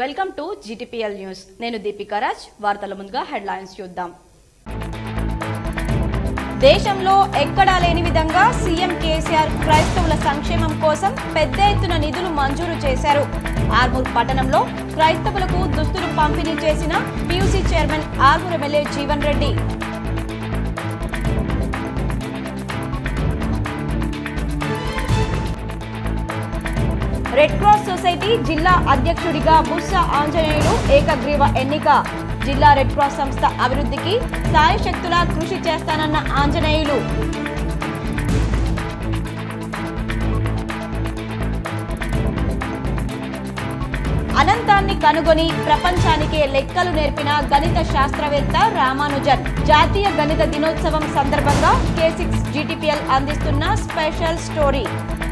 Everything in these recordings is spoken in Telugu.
వెల్కమ్ టు జీటీపీఎల్ న్యూస్ నేను దీపికా రాజ్ వార్తల ముందుగా హెడ్లైన్స్ చూద్దాం దేశంలో ఎక్కడా లేని విధంగా సీఎం కేసీఆర్ క్రైస్తవుల సంక్షేమం కోసం పెద్ద ఎత్తున నిధులు మంజూరు చేశారు ఆర్మూర్ పట్టణంలో క్రైస్తవులకు దుస్తులు పంపిణీ చేసిన PUC chairman Armoor MLA Jeevan Reddy red cross society జిల్లా అధ్యక్షుడిగా బుస్స ఆంజనేయులు ఏకగ్రీవ ఎన్నిక జిల్లా రెడ్ క్రాస్ సంస్థ అభివృద్ధికి సాయశక్తులా కృషి చేస్తానన్న ఆంజనేయులు అనంతాన్ని కనుగొని ప్రపంచానికే లెక్కలు నేర్పిన గణిత శాస్త్రవేత్త రామానుజన్ జాతీయ గణిత దినోత్సవం సందర్భంగా కే సిక్స్ జీటీపీఎల్ అందిస్తున్న స్పెషల్ స్టోరీ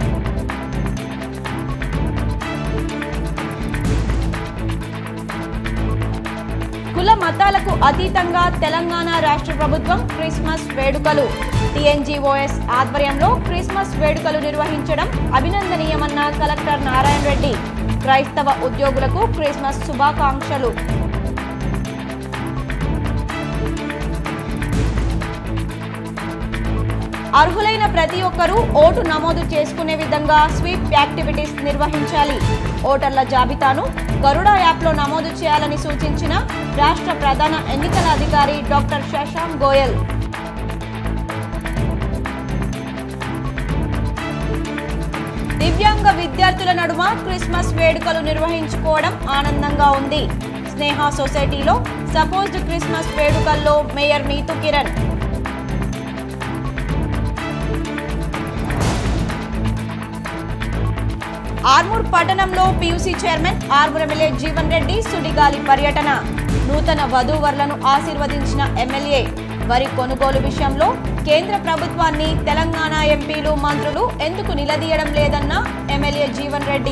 కుల మతాలకు అతీతంగా తెలంగాణ రాష్ట్ర ప్రభుత్వం క్రిస్మస్ వేడుకలు టీఎన్జీఓఎస్ ఆధ్వర్యంలో క్రిస్మస్ వేడుకలు నిర్వహించడం అభినందనీయమన్న కలెక్టర్ నారాయణ రెడ్డి క్రైస్తవ ఉద్యోగులకు క్రిస్మస్ శుభాకాంక్షలు అర్హులైన ప్రతి ఒక్కరూ ఓటు నమోదు చేసుకునే విధంగా స్వీప్ యాక్టివిటీస్ నిర్వహించాలి ఓటర్ల జాబితాను గరుడ యాప్లో నమోదు చేయాలని సూచించిన రాష్ట్ర ప్రధాన ఎన్నికల అధికారి డాక్టర్ శశాంక్ గోయల్ దివ్యాంగ విద్యార్థుల నడుమ క్రిస్మస్ వేడుకలు నిర్వహించుకోవడం ఆనందంగా ఉంది స్నేహ సొసైటీలో సపోజ్డ్ క్రిస్మస్ వేడుకల్లో మేయర్ మీతు కిరణ్ ఆర్మూర్ పట్టణంలో PUC chairman Armoor MLA Jeevan Reddy సుడిగాలి పర్యటన నూతన వధూవరులను ఆశీర్వదించిన ఎమ్మెల్యే వరి కొనుగోలు విషయంలో కేంద్ర ప్రభుత్వాన్ని తెలంగాణ ఎంపీలు మంత్రులు ఎందుకు నిలదీయడం లేదన్న ఎమ్మెల్యే జీవన్ రెడ్డి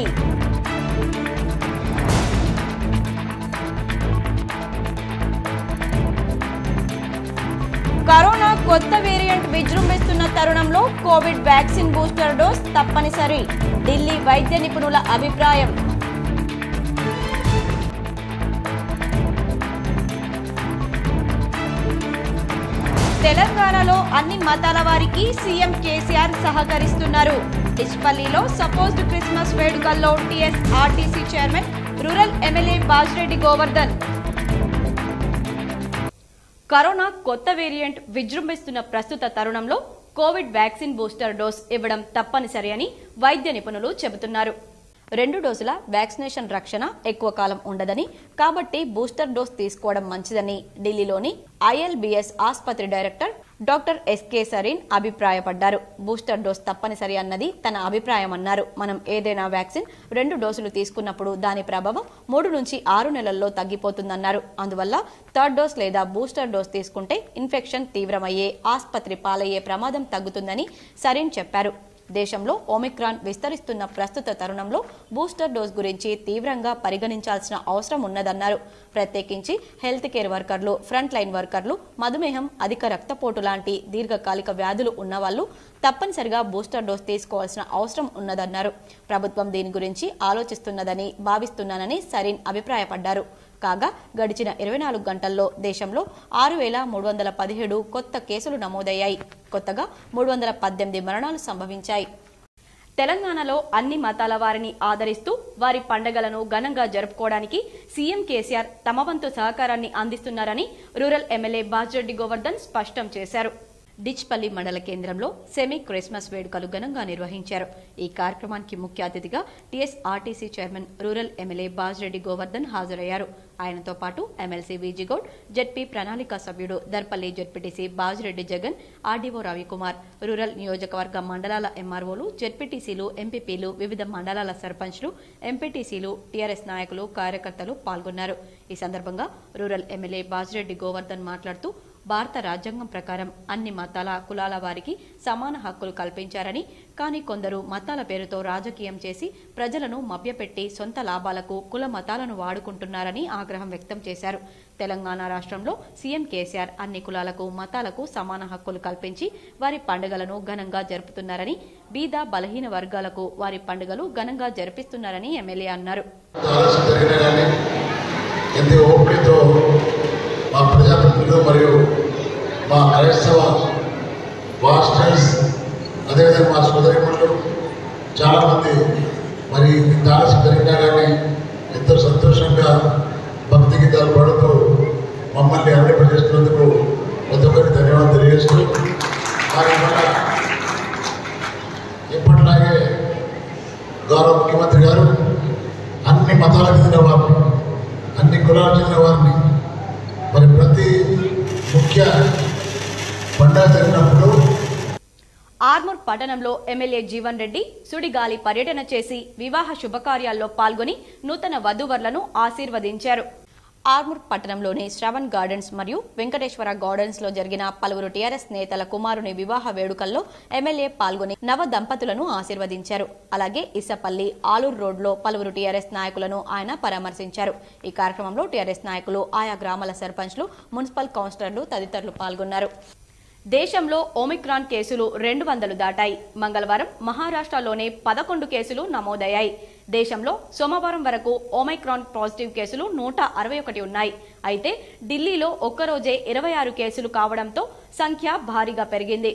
కరోనా కొత్త వేరియంట్ విజృంభిస్తున్న తరుణంలో కోవిడ్ వ్యాక్సిన్ బూస్టర్ డోస్ తప్పనిసరి ఢిల్లీ వైద్య నిపుణుల అభిప్రాయం తెలంగాణలో అన్ని మతాల వారికి సీఎం కేసీఆర్ సహకరిస్తున్నారు డిచ్పల్లిలో సపోజ్డ్ క్రిస్మస్ వేడుకల్లో TS RTC chairman rural MLA Bajireddy Govardhan corona కొత్త వేరియంట్ విజృంభిస్తున్న ప్రస్తుత తరుణంలో కోవిడ్ వ్యాక్సిన్ బూస్టర్ డోస్ ఇవ్వడం తప్పనిసరి అని వైద్య నిపుణులు చెబుతున్నారు రెండు డోసుల వ్యాక్సినేషన్ రక్షణ ఎక్కువ కాలం ఉండదని కాబట్టి బూస్టర్ డోస్ తీసుకోవడం మంచిదని ఢిల్లీలోని ఐఎల్బిఎస్ ఆసుపత్రి డైరెక్టర్ డాక్టర్ ఎస్కే సరీన్ అభిప్రాయపడ్డారు బూస్టర్ డోస్ తప్పనిసరి అన్నది తన అభిప్రాయం అన్నారు మనం ఏదైనా వ్యాక్సిన్ రెండు డోసులు తీసుకున్నప్పుడు దాని ప్రభావం మూడు నుంచి ఆరు నెలల్లో తగ్గిపోతుందన్నారు అందువల్ల థర్డ్ డోస్ లేదా బూస్టర్ డోస్ తీసుకుంటే ఇన్ఫెక్షన్ తీవ్రమయ్యే ఆసుపత్రి పాలయ్యే ప్రమాదం తగ్గుతుందని సరీన్ చెప్పారు దేశంలో ఒమిక్రాన్ విస్తరిస్తున్న ప్రస్తుత తరుణంలో బూస్టర్ డోస్ గురించి తీవ్రంగా పరిగణించాల్సిన అవసరం ఉన్నదన్నారు ప్రత్యేకించి హెల్త్ కేర్ వర్కర్లు ఫ్రంట్ లైన్ వర్కర్లు మధుమేహం అధిక రక్తపోటు లాంటి దీర్ఘకాలిక వ్యాధులు ఉన్నవాళ్లు తప్పనిసరిగా బూస్టర్ డోస్ తీసుకోవాల్సిన అవసరం ఉన్నదన్నారు ప్రభుత్వం దీని గురించి ఆలోచిస్తున్నదని భావిస్తున్నానని సరీన్ అభిప్రాయపడ్డారు కాగా గడిచిన ఇరవై నాలుగు గంటల్లో దేశంలో ఆరు వేల మూడు వందల పదిహేడు కొత్త కేసులు నమోదయ్యాయి కొత్తగా మూడు వందల పద్దెనిమిది మరణాలు సంభవించాయి తెలంగాణలో అన్ని మతాల వారిని ఆదరిస్తూ వారి పండగలను ఘనంగా జరుపుకోవడానికి సీఎం కేసీఆర్ తమ వంతు సహకారాన్ని అందిస్తున్నారని రూరల్ ఎమ్మెల్యే బాజిరెడ్డి గోవర్ధన్ స్పష్టం చేశారు డిచ్పల్లి మండల కేంద్రంలో సెమీ క్రిస్మస్ వేడుకలు ఘనంగా నిర్వహించారు ఈ కార్యక్రమానికి ముఖ్య అతిథిగా TS RTC chairman rural MLA Bajireddy Govardhan హాజరయ్యారు ఆయనతో పాటు ఎమ్మెల్సీ విజిగౌడ్ జడ్పీ ప్రణాళిక సభ్యుడు Darpalli ZPTC Bajireddy Jagan RDO Ravikumar rural నియోజకవర్గ మండలాల ఎంఆర్ఓలు జడ్పీటీసీలు ఎంపీపీలు వివిధ మండలాల సర్పంచ్లు ఎంపీటీసీలు టీఆర్ఎస్ నాయకులు కార్యకర్తలు పాల్గొన్నారు ఈ సందర్భంగా రూరల్ ఎమ్మెల్యే బాజిరెడ్డి గోవర్ధన్ మాట్లాడుతూ భారత రాజ్యాంగం ప్రకారం అన్ని మతాల కులాల వారికి సమాన హక్కులు కల్పించారని కానీ కొందరు మతాల పేరుతో రాజకీయం చేసి ప్రజలను మభ్యపెట్టి సొంత లాభాలకు కుల మతాలను వాడుకుంటున్నారని ఆగ్రహం వ్యక్తం చేశారు తెలంగాణ రాష్ట్రంలో సీఎం కేసీఆర్ అన్ని కులాలకు మతాలకు సమాన హక్కులు కల్పించి వారి పండుగలను ఘనంగా జరుపుతున్నారని బీద బలహీన వర్గాలకు వారి పండుగలు ఘనంగా జరిపిస్తున్నారని ఎమ్మెల్యే అన్నారు ఆలోచన జరిగినా కానీ ఎంత ఓపికతో మా ప్రజాప్రతినిధులు మరియు మా క్రైస్తవ పాస్టర్స్ అదేవిధంగా మా సోదరిమణులు చాలామంది మరి ఇంత ఆలస్యం జరిగినా కానీ ఎంతో సంతోషంగా భక్తి గీతాలు పాడుతూ మమ్మల్ని అందింపజేస్తున్నందుకు ప్రతి ఒక్కరికి ధన్యవాదాలు తెలియజేస్తూ వారి వల్ల ఎప్పటిలాగే గౌరవ ముఖ్యమంత్రి గారు అన్ని మతాలకు చెందిన వారిని అన్ని కులాలకు చెందిన వారిని మరి ప్రతి ముఖ్య పండుగ జరిగినప్పుడు ఆర్మూర్ పట్టణంలో ఎమ్మెల్యే జీవన్ రెడ్డి సుడిగాలి పర్యటన చేసి వివాహ శుభకార్యాల్లో పాల్గొని నూతన వధూవరులను ఆశీర్వదించారు ఆర్మూర్ పట్టణంలోని శ్రవణ్ గార్డెన్స్ మరియు వెంకటేశ్వర గార్డెన్స్ లో జరిగిన పలువురు టీఆర్ఎస్ నేతల కుమారుని వివాహ వేడుకల్లో ఎమ్మెల్యే పాల్గొని నవ దంపతులను ఆశీర్వదించారు అలాగే ఇసపల్లి ఆలూరు రోడ్లో పలువురు టీఆర్ఎస్ నాయకులను ఆయన పరామర్శించారు ఈ కార్యక్రమంలో టీఆర్ఎస్ నాయకులు ఆయా గ్రామాల సర్పంచ్లు మున్సిపల్ కౌన్సిలర్లు తదితరులు పాల్గొన్నారు దేశంలో ఓమిక్రాన్ కేసులు రెండు వందలు దాటాయి మంగళవారం మహారాష్ట్రలోనే పదకొండు కేసులు నమోదయ్యాయి దేశంలో సోమవారం వరకు ఓమైక్రాన్ పాజిటివ్ కేసులు నూట అరవై ఒకటి ఉన్నాయి అయితే ఢిల్లీలో ఒక్కరోజే ఇరవై ఆరు కేసులు కావడంతో సంఖ్య భారీగా పెరిగింది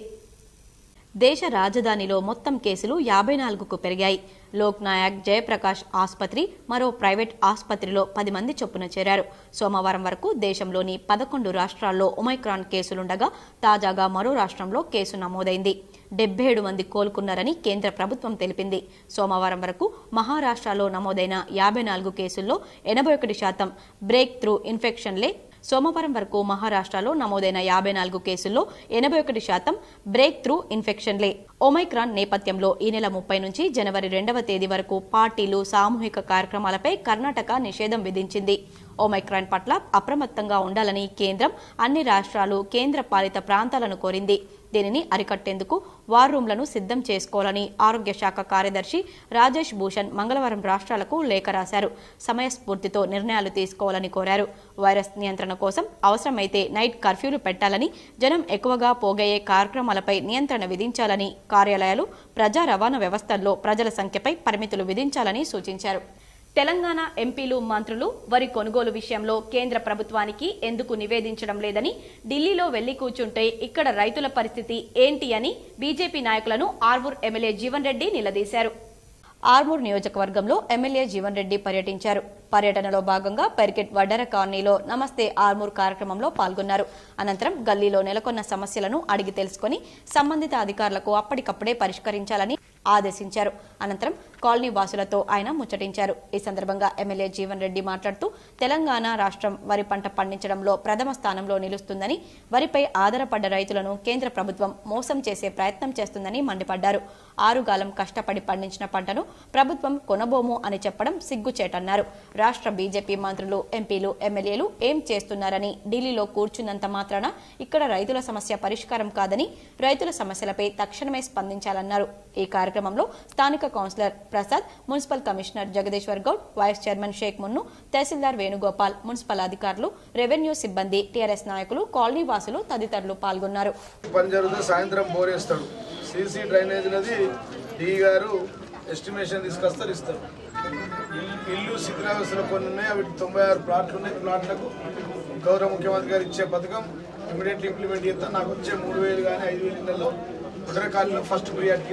దేశ రాజధానిలో మొత్తం కేసులు యాభై నాలుగుకు పెరిగాయి లోక్ నాయక్ జయప్రకాష్ ఆసుపత్రి మరో ప్రైవేట్ ఆసుపత్రిలో పది మంది చొప్పున చేరారు సోమవారం వరకు దేశంలోని పదకొండు రాష్ట్రాల్లో ఒమైక్రాన్ కేసులుండగా తాజాగా మరో రాష్ట్రంలో కేసు నమోదైంది డెబ్బై ఏడు మంది కోలుకున్నారని కేంద్ర ప్రభుత్వం తెలిపింది సోమవారం వరకు మహారాష్ట్రలో నమోదైన యాభై నాలుగు కేసుల్లో ఎనభై ఒకటి శాతం బ్రేక్ త్రూ ఇన్ఫెక్షన్లే సోమవారం వరకు మహారాష్ట్రలో నమోదైన యాభై నాలుగు కేసుల్లో ఎనభై ఒకటి శాతం బ్రేక్ త్రూ ఇన్ఫెక్షన్లే ఒమైక్రాన్ నేపథ్యంలో ఈ నెల ముప్పై నుంచి జనవరి రెండవ తేదీ వరకు పార్టీలు సామూహిక కార్యక్రమాలపై కర్ణాటక నిషేధం విధించింది ఒమైక్రాన్ పట్ల అప్రమత్తంగా ఉండాలని కేంద్రం అన్ని రాష్ట్రాలు కేంద్ర పాలిత ప్రాంతాలను కోరింది దీనిని అరికట్టేందుకు వార్ రూమ్లను సిద్ధం చేసుకోవాలని ఆరోగ్య శాఖ కార్యదర్శి రాజేష్ భూషణ్ మంగళవారం రాష్ట్రాలకు లేఖ రాశారు సమయస్ఫూర్తితో నిర్ణయాలు తీసుకోవాలని కోరారు వైరస్ నియంత్రణ కోసం అవసరమైతే నైట్ కర్ఫ్యూలు పెట్టాలని జనం ఎక్కువగా పోగయ్యే కార్యక్రమాలపై నియంత్రణ విధించాలని కార్యాలయాలు ప్రజా రవాణా వ్యవస్థల్లో ప్రజల సంఖ్యపై పరిమితులు విధించాలని సూచించారు తెలంగాణ ఎంపీలు మంత్రులు వరి కొనుగోలు విషయంలో కేంద్ర ప్రభుత్వానికి ఎందుకు నివేదించడం లేదని ఢిల్లీలో వెళ్లి కూర్చుంటే ఇక్కడ రైతుల పరిస్థితి ఏంటి అని బీజేపీ నాయకులను ఆర్మూర్ ఎమ్మెల్యే జీవన్ రెడ్డి నిలదీశారు ఆర్మూర్ నియోజకవర్గంలో ఎమ్మెల్యే జీవన్ రెడ్డి పర్యటించారు పర్యటనలో భాగంగా పెరికెట్ వడ్డర కాలనీలో నమస్తే ఆర్మూర్ కార్యక్రమంలో పాల్గొన్నారు అనంతరం గల్లీలో నెలకొన్న సమస్యలను అడిగి తెలుసుకుని సంబంధిత అధికారులకు అప్పటికప్పుడే పరిష్కరించాలని ఆదేశించారు అనంతరం కాలనీ వాసులతో ఆయన ముచ్చటించారు ఈ సందర్భంగా ఎమ్మెల్యే జీవన్ రెడ్డి మాట్లాడుతూ తెలంగాణ రాష్ట్రం వరి పంట పండించడంలో ప్రథమ స్థానంలో నిలుస్తుందని వరిపై ఆధారపడ్డ రైతులను కేంద్ర ప్రభుత్వం మోసం చేసే ప్రయత్నం చేస్తుందని మండిపడ్డారు ఆరుగాలం కష్టపడి పండించిన పంటను ప్రభుత్వం కొనబోము అని చెప్పడం సిగ్గుచేటన్నారు రాష్ట్ర బీజేపీ మంత్రులు ఎంపీలు ఎమ్మెల్యేలు ఏం చేస్తున్నారని ఢిల్లీలో కూర్చున్నంత మాత్రాన ఇక్కడ రైతుల సమస్య పరిష్కారం కాదని రైతుల సమస్యలపై తక్షణమే స్పందించాలన్నారు ఈ కార్యక్రమంలో స్థానిక councillor Prasad municipal commissioner Jagadishwar Goud vice chairman Sheikh Munnu tahsildar Venugopal municipal అధికారులు రెవెన్యూ సిబ్బంది టీఆర్ఎస్ నాయకులు కాలనీ వాసులు తదితరులు పాల్గొన్నారు పని జరుగుతుంది సాయంత్రం బోర్ వేస్తాడు సీసీ డ్రైనేజ్ నది డి గారు ఎస్టిమేషన్ తీసుకొస్తారు ఇస్తారు ఇల్లు ఇల్లు శిథిలావస్థలో కొన్ని ఉన్నాయి అవి తొంభై ఆరు ప్లాట్లు ఉన్నాయి ప్లాట్లకు గౌరవ ముఖ్యమంత్రి గారు ఇచ్చే పథకం ఇమీడియట్లీ ఇంప్లిమెంట్ చేస్తాను నాకు వచ్చే మూడు వేలు కానీ ఐదు వేలు నెలలో ఉదరకాలంలో ఫస్ట్ ప్రియారిటీ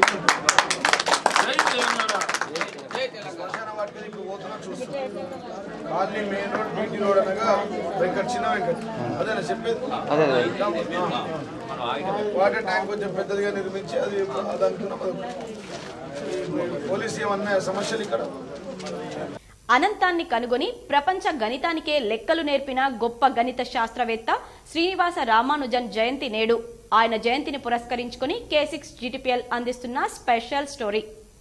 శ్మశాన వాటికి ఇప్పుడు పోతున్నా చూస్తున్నాం colony main road BT road అనగా వెంకట్ చిన్న వెంకట్ అదేనా చెప్పేది వాటర్ ట్యాంక్ కొంచెం పెద్దదిగా నిర్మించి అది దానికి పోలీస్ ఏమన్నా సమస్యలు ఇక్కడ అనంతాన్ని కనుగొని ప్రపంచ గణితానికే లెక్కలు నేర్పిన గొప్ప గణిత శాస్త్రవేత్త శ్రీనివాస రామానుజన్ జయంతి నేడు ఆయన జయంతిని పురస్కరించుకుని కే సిక్స్ జీటీపీఎల్ అందిస్తున్న స్పెషల్ స్టోరీ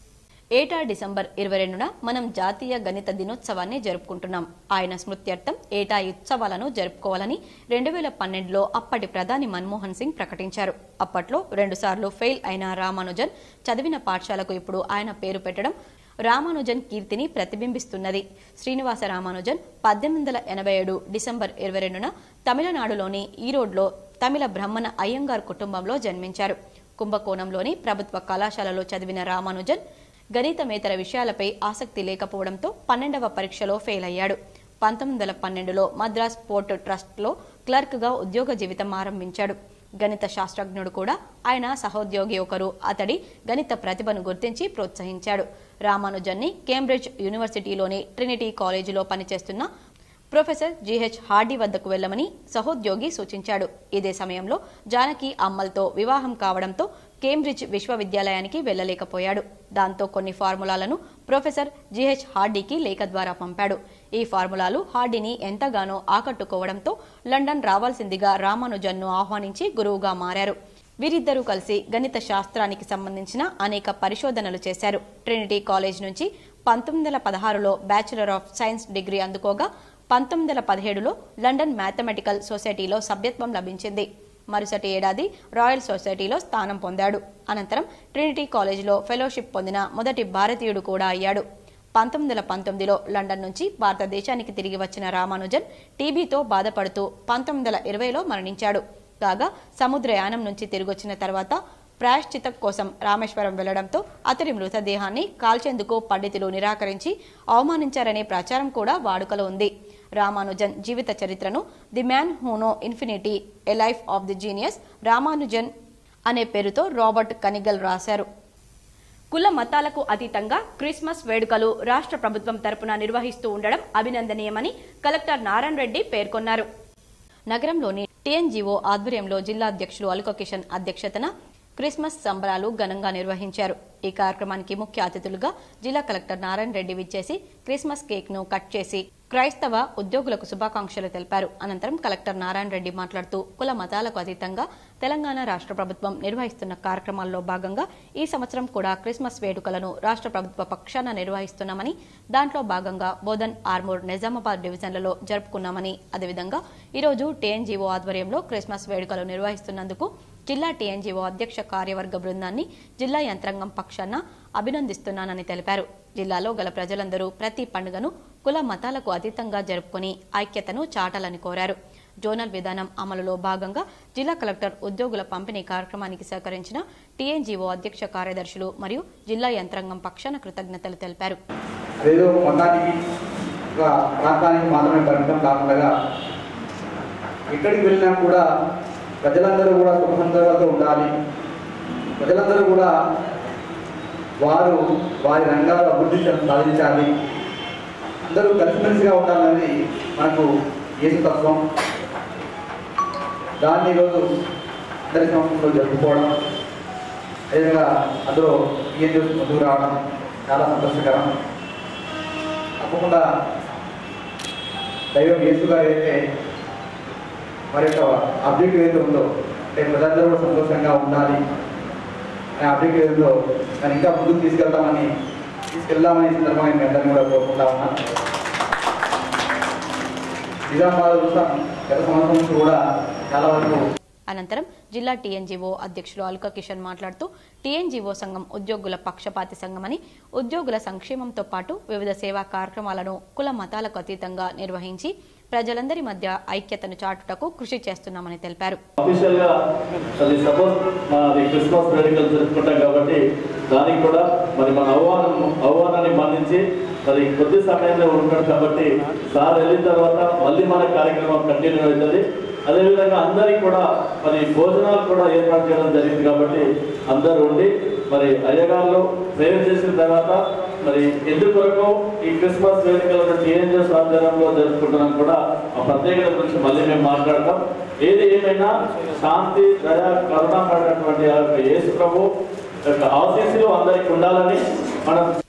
ఏటా డిసెంబర్ ఇరవై రెండున మనం జాతీయ గణిత దినోత్సవాన్ని జరుపుకుంటున్నాం ఆయన స్మృత్యర్థం ఏటా ఈ ఉత్సవాలను జరుపుకోవాలని రెండు వేల పన్నెండులో అప్పటి ప్రధాని మన్మోహన్ సింగ్ ప్రకటించారు అప్పట్లో రెండుసార్లు ఫెయిల్ అయిన రామానుజన్ చదివిన పాఠశాలకు ఇప్పుడు ఆయన పేరు పెట్టడం రామానుజన్ కీర్తిని ప్రతిబింబిస్తున్నది శ్రీనివాస రామానుజన్ పద్దెనిమిది వందల ఎనభై ఏడు డిసెంబర్ ఇరవై రెండున తమిళనాడులోని ఈరోడ్లో తమిళ బ్రహ్మణ అయ్యంగార్ కుటుంబంలో జన్మించారు కుంభకోణంలోని ప్రభుత్వ కళాశాలలో చదివిన రామానుజన్ గణితమేతర విషయాలపై ఆసక్తి లేకపోవడంతో పన్నెండవ పరీక్షలో ఫెయిల్ అయ్యాడు పంతొమ్మిది వందల పన్నెండులో మద్రాస్ పోర్ట్ ట్రస్ట్లో క్లర్క్గా ఉద్యోగ జీవితం ఆరంభించాడు గణిత శాస్త్రజ్ఞుడు కూడా ఆయన సహోద్యోగి ఒకరు అతడి గణిత ప్రతిభను గుర్తించి ప్రోత్సహించాడు రామానుజన్ని కేంబ్రిడ్జ్ యూనివర్సిటీలోని ట్రినిటీ కాలేజీలో పనిచేస్తున్న ప్రొఫెసర్ జీహెచ్ హార్డీ వద్దకు వెళ్లమని సహోద్యోగి సూచించాడు ఇదే సమయంలో జానకి అమ్మల్తో వివాహం కావడంతో కేంబ్రిడ్జ్ విశ్వవిద్యాలయానికి వెళ్లలేకపోయాడు దాంతో కొన్ని ఫార్ములాలను ప్రొఫెసర్ జీహెచ్ హార్డీకి లేఖ ద్వారా పంపాడు ఈ ఫార్ములాలు హార్డీని ఎంతగానో ఆకట్టుకోవడంతో లండన్ రావాల్సిందిగా రామానుజన్ను ఆహ్వానించి గురువుగా మారారు వీరిద్దరూ కలిసి గణిత శాస్త్రానికి సంబంధించిన అనేక పరిశోధనలు చేశారు ట్రినిటీ కాలేజ్ నుంచి పంతొమ్మిది వందల పదహారులో బ్యాచిలర్ ఆఫ్ సైన్స్ డిగ్రీ అందుకోగా పంతొమ్మిది వందల పదిహేడులో లండన్ మ్యాథమెటికల్ సొసైటీలో సభ్యత్వం లభించింది మరుసటి ఏడాది రాయల్ సొసైటీలో స్థానం పొందాడు అనంతరం ట్రినిటీ కాలేజీలో ఫెలోషిప్ పొందిన మొదటి భారతీయుడు కూడా అయ్యాడు పంతొమ్మిది వందల పంతొమ్మిదిలో లండన్ నుంచి భారతదేశానికి తిరిగి వచ్చిన రామానుజన్ టీబీతో బాధపడుతూ పంతొమ్మిది వందల ఇరవైలో మరణించాడు కాగా సముద్రయానం నుంచి తిరిగొచ్చిన తర్వాత ప్రాయశ్చితం కోసం రామేశ్వరం వెళ్లడంతో అతడి మృతదేహాన్ని కాల్చేందుకు పండితులు నిరాకరించి అవమానించారనే ప్రచారం కూడా వాడుకలో ఉంది రామానుజన్ జీవిత చరిత్రను the man who knew infinity a life of the genius Ramanujan అనే పేరుతో రాబర్ట్ కనిగల్ రాశారు కుల మతాలకు అతీతంగా క్రిస్మస్ వేడుకలు రాష్ట్ర ప్రభుత్వం తరపున నిర్వహిస్తూ ఉండడం అభినందనీయమని కలెక్టర్ నారాయణ రెడ్డి పేర్కొన్నారు నగరంలోని టీఎన్జీఓ ఆధ్వర్యంలో జిల్లా అధ్యక్షులు అల్క కిషన్ అధ్యక్షతన క్రిస్మస్ సంబరాలు ఘనంగా నిర్వహించారు ఈ కార్యక్రమానికి ముఖ్య అతిథులుగా జిల్లా కలెక్టర్ నారాయణ రెడ్డి విచ్చేసి క్రిస్మస్ కేక్ ను కట్ చేసి క్రైస్తవ ఉద్యోగులకు శుభాకాంక్షలు తెలిపారు అనంతరం కలెక్టర్ నారాయణ రెడ్డి మాట్లాడుతూ కుల మతాలకు అతీతంగా తెలంగాణ రాష్ట్ర ప్రభుత్వం నిర్వహిస్తున్న కార్యక్రమాల్లో భాగంగా ఈ సంవత్సరం కూడా క్రిస్మస్ వేడుకలను రాష్ట్ర ప్రభుత్వ పక్షాన నిర్వహిస్తున్నామని దాంట్లో భాగంగా బోధన్ ఆర్మూర్ నిజామాబాద్ డివిజన్లలో జరుపుకున్నామని అదేవిధంగా ఈరోజు టీఎన్జీఓ ఆధ్వర్యంలో క్రిస్మస్ వేడుకలు నిర్వహిస్తున్నందుకు జిల్లా టీఎన్జీఓ అధ్యక్ష కార్యవర్గ బృందాన్ని జిల్లా యంత్రాంగం పక్షాన అభినందిస్తున్నానని తెలిపారు జిల్లాలో గల ప్రజలందరూ ప్రతి పండుగను కుల మతాలకు అతీతంగా జరుపుకుని ఐక్యతను చాటాలని కోరారు జోనల్ విధానం అమలులో భాగంగా జిల్లా కలెక్టర్ ఉద్యోగుల పంపిణీ కార్యక్రమానికి సహకరించిన టీఎన్జీఓ అధ్యక్ష కార్యదర్శులు మరియు జిల్లా యంత్రాంగం పక్షాన కృతజ్ఞతలు తెలిపారు అదేదో మతానికి ఒక ప్రాంతానికి మాత్రమే పరిమితం కాకుండా ఎక్కడికి వెళ్ళినా కూడా ప్రజలందరూ కూడా సుఖ సంతోషాలతో ఉండాలి ప్రజలందరూ కూడా వారు వారి రంగాల్లో అభివృద్ధి సాధించాలి అందరూ కలిసిమెలిసిగా ఉండాలనేది మనకు యేసు తత్వం దాన్ని ఈరోజు అందరి సంవత్సరంలో జరుపుకోవడం అదేవిధంగా అందులో ఈఎన్ ముందుకు రావడం చాలా సంతోషకరం తప్పకుండా దైవం యేసు గారు అయితే మరి యొక్క అబ్జెక్టివ్ ఏదైతే ఉందో అంటే ప్రజలందరూ కూడా సంతోషంగా ఉండాలి అనే అబ్జెక్టివ్ ఏదో దాన్ని ఇంకా ముందుకు తీసుకెళ్తామని తీసుకెళ్దామని ఈ సందర్భంగా మీ అందరినీ కూడా కోరుకుంటా ఉన్నా నిజామాబాద్ చూస్తాం గత సంవత్సరం నుంచి కూడా చాలా వరకు అనంతరం జిల్లా టీఎన్జీఓ అధ్యక్షులు అల్క కిషన్ మాట్లాడుతూ టీఎన్జీఓ సంఘం ఉద్యోగుల పక్షపాతి సంఘమని ఉద్యోగుల సంక్షేమంతో పాటు వివిధ సేవా కార్యక్రమాలను కుల మతాలకు అతీతంగా నిర్వహించి ప్రజలందరి మధ్య ఐక్యతను చాటుటకు కృషి చేస్తున్నామని తెలిపారు అఫీషియల్ గా అది సపోజ్ మాది క్రిస్మస్ వేడుకలు జరుపుకుంటాం కాబట్టి దానికి కూడా మరి మన ఆహ్వానం ఆహ్వానాన్ని మన్నించి మరి కొద్ది సమయంలో ఉంటాడు కాబట్టి సార్ వెళ్ళిన తర్వాత మళ్ళీ మన కార్యక్రమం కంటిన్యూ అవుతుంది అదేవిధంగా అందరికి కూడా మరి భోజనాలు కూడా ఏర్పాటు చేయడం జరిగింది కాబట్టి అందరూ ఉండి మరి అయ్యగారులు సేవ చేసిన తర్వాత మరి ఎందుకొరకు ఈ క్రిస్మస్ వేడుకలను టీఎన్జిఎస్ ఆధ్వర్యంలో జరుపుకుంటున్నాం కూడా ఆ ప్రత్యేకత గురించి మళ్ళీ మేము మాట్లాడతాం ఏది ఏమైనా శాంతి దయ కరుణ పడినటువంటి ఆ యొక్క యేసు ప్రభు యొక్క ఆశీస్సులు అందరికి ఉండాలని మనం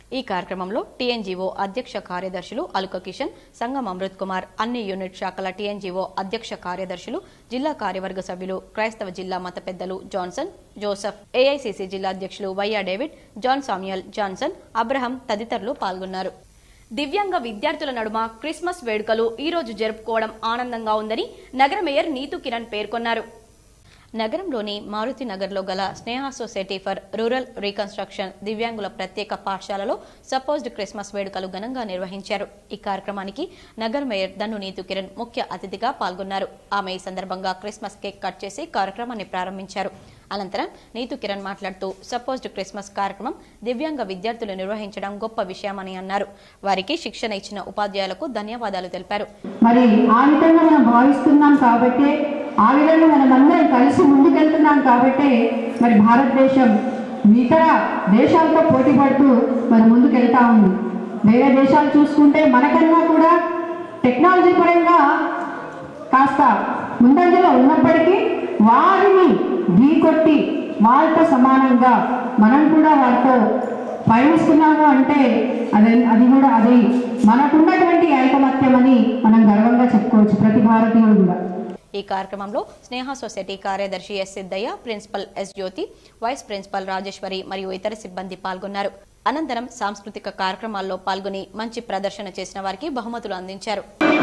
ఈ కార్యక్రమంలో టీఎన్జీఓ అధ్యక్ష కార్యదర్శులు అలుక కిషన్ సంగం అమృత్ కుమార్ అన్ని యూనిట్ శాఖల టీఎన్జీఓ అధ్యక్ష కార్యదర్శులు జిల్లా కార్యవర్గ సభ్యులు క్రైస్తవ జిల్లా మత పెద్దలు జాన్సన్ జోసెఫ్ ఏఐసిసి జిల్లా అధ్యక్షులు వైయా David John Samuel Johnson Abraham తదితరులు పాల్గొన్నారు దివ్యాంగ విద్యార్థుల నడుమ క్రిస్మస్ వేడుకలు ఈ రోజు జరుపుకోవడం ఆనందంగా ఉందని నగర మేయర్ నీతు కిరణ్ పేర్కొన్నారు నగరంలోని మారుతి నగర్లో గల Sneha society for rural reconstruction దివ్యాంగుల ప్రత్యేక పాఠశాలలో సపోజ్డ్ క్రిస్మస్ వేడుకలు ఘనంగా నిర్వహించారు ఈ కార్యక్రమానికి నగర మేయర్ దన్ను నీతు కిరణ్ ముఖ్య అతిథిగా పాల్గొన్నారు ఆమె ఈ సందర్భంగా క్రిస్మస్ కేక్ కట్ చేసి కార్యక్రమాన్ని ప్రారంభించారు అనంతరం నీతు కిరణ్ మాట్లాడుతూ సపోజ్డ్ క్రిస్మస్ కార్యక్రమం దివ్యాంగ విద్యార్థులు నిర్వహించడం గొప్ప విషయమని అన్నారు వారికి శిక్షణ ఇచ్చిన ఉపాధ్యాయులకు ధన్యవాదాలు తెలిపారు మరి ఆ విధంగా మనం భావిస్తున్నాం కాబట్టే ఆ విధంగా మనం అందరం కలిసి ముందుకెళ్తున్నాం కాబట్టే మరి భారతదేశం ఇతర దేశాలతో పోటీ పడుతూ మరి ముందుకెళ్తా ఉంది వేరే దేశాలు చూసుకుంటే మనకన్నా కూడా టెక్నాలజీ పరంగా కాస్త ముందంజలో ఉన్నప్పటికీ వారిని ఢీకొట్టి వాళ్ళతో సమానంగా మనం కూడా వారితో పయనిస్తున్నాము అంటే అది అది కూడా అది మనకున్నటువంటి ఐకమత్యం అని మనం గర్వంగా చెప్పుకోవచ్చు ప్రతి భారతీయుడు కూడా ఈ కార్యక్రమంలో స్నేహ సొసైటీ కార్యదర్శి S Siddaiah principal S Jyothi vice principal Rajeshwari మరియు ఇతర సిబ్బంది పాల్గొన్నారు అనంతరం సాంస్కృతిక కార్యక్రమాల్లో పాల్గొని మంచి ప్రదర్శన చేసిన వారికి బహుమతులు అందించారు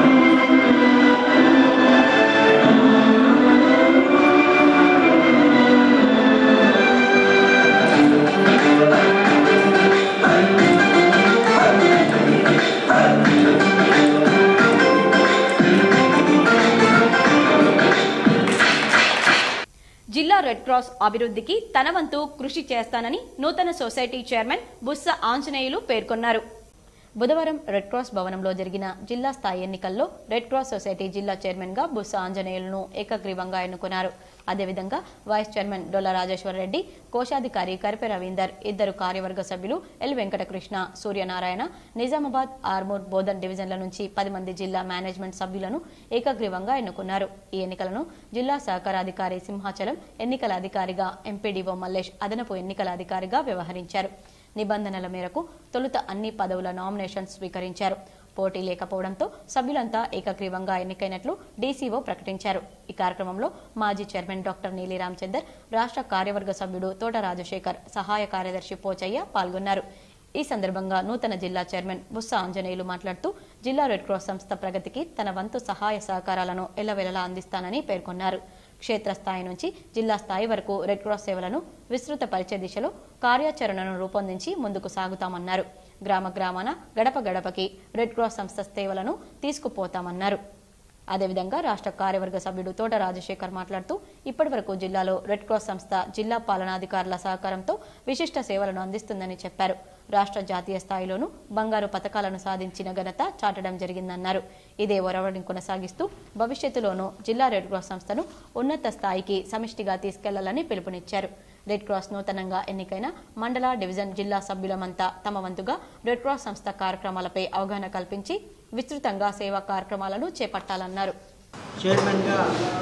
జిల్లా రెడ్ క్రాస్ అభివృద్ధికి తన వంతు కృషి చేస్తానని నూతన సొసైటీ చైర్మన్ బుస్స ఆంజనేయులు పేర్కొన్నారు బుధవారం రెడ్ క్రాస్ భవనంలో జరిగిన జిల్లా స్థాయి ఎన్నికల్లో రెడ్ క్రాస్ సొసైటీ జిల్లా చైర్మన్ గా బుస్స ఆంజనేయులను ఏకగ్రీవంగా ఎన్నుకున్నారు అదేవిధంగా వైస్ చైర్మన్ డొల్ల రాజేశ్వర రెడ్డి కోశాధికారి కరిపె రవీందర్ ఇద్దరు కార్యవర్గ సభ్యులు ఎల్ వెంకటకృష్ణ సూర్యనారాయణ నిజామాబాద్ ఆర్మూర్ బోధన్ డివిజన్ల నుంచి పది మంది జిల్లా మేనేజ్మెంట్ సభ్యులను ఏకగ్రీవంగా ఎన్నుకున్నారు ఈ ఎన్నికలను జిల్లా సహకారాధికారి సింహాచలం ఎన్నికల అధికారిగా ఎంపీడీఓ మల్లేష్ అదనపు ఎన్నికల అధికారిగా వ్యవహరించారు నిబంధనల మేరకు తొలుత అన్ని పదవుల నామినేషన్స్ స్వీకరించారు పోటీ లేకపోవడంతో సభ్యులంతా ఏకగ్రీవంగా ఎన్నికైనట్లు డీసీఓ ప్రకటించారు ఈ కార్యక్రమంలో మాజీ చైర్మన్ డాక్టర్ నీలి రామచందర్ రాష్ట్ర కార్యవర్గ సభ్యుడు తోట రాజశేఖర్ సహాయ కార్యదర్శి పోచయ్య పాల్గొన్నారు ఈ సందర్భంగా నూతన జిల్లా చైర్మన్ బుస్స ఆంజనేయులు మాట్లాడుతూ జిల్లా రెడ్ క్రాస్ సంస్థ ప్రగతికి తన వంతు సహాయ సహకారాలను ఎల్లవెల్లలా అందిస్తానని పేర్కొన్నారు క్షేత్రస్థాయి నుంచి జిల్లా స్థాయి వరకు రెడ్ క్రాస్ సేవలను విస్తృత పరిచయ దిశలో కార్యాచరణను రూపొందించి ముందుకు సాగుతామన్నారు గ్రామ గ్రామాన గడప గడపకి రెడ్ క్రాస్ సంస్థ సేవలను తీసుకుపోతామన్నారు అదేవిధంగా రాష్ట్ర కార్యవర్గ సభ్యుడు తోట రాజశేఖర్ మాట్లాడుతూ ఇప్పటివరకు జిల్లాలో రెడ్ క్రాస్ సంస్థ జిల్లా పాలనాధికారుల సహకారంతో విశిష్ట సేవలను అందిస్తుందని చెప్పారు రాష్ట్ర జాతీయ స్థాయిలోనూ బంగారు పథకాలను సాధించిన ఘనత చాటడం జరిగిందన్నారు ఇదే ఒరవడిని కొనసాగిస్తూ భవిష్యత్తులోనూ జిల్లా రెడ్ క్రాస్ సంస్థను ఉన్నత స్థాయికి సమిష్టిగా తీసుకెళ్లాలని పిలుపునిచ్చారు రెడ్ క్రాస్ నూతనంగా ఎన్నికైన మండల డివిజన్ జిల్లా సభ్యులమంతా తమ వంతుగా రెడ్ క్రాస్ సంస్థ కార్యక్రమాలపై అవగాహన కల్పించి విస్తృతంగా సేవా కార్యక్రమాలను చేపట్టాలన్నారు చైర్మన్గా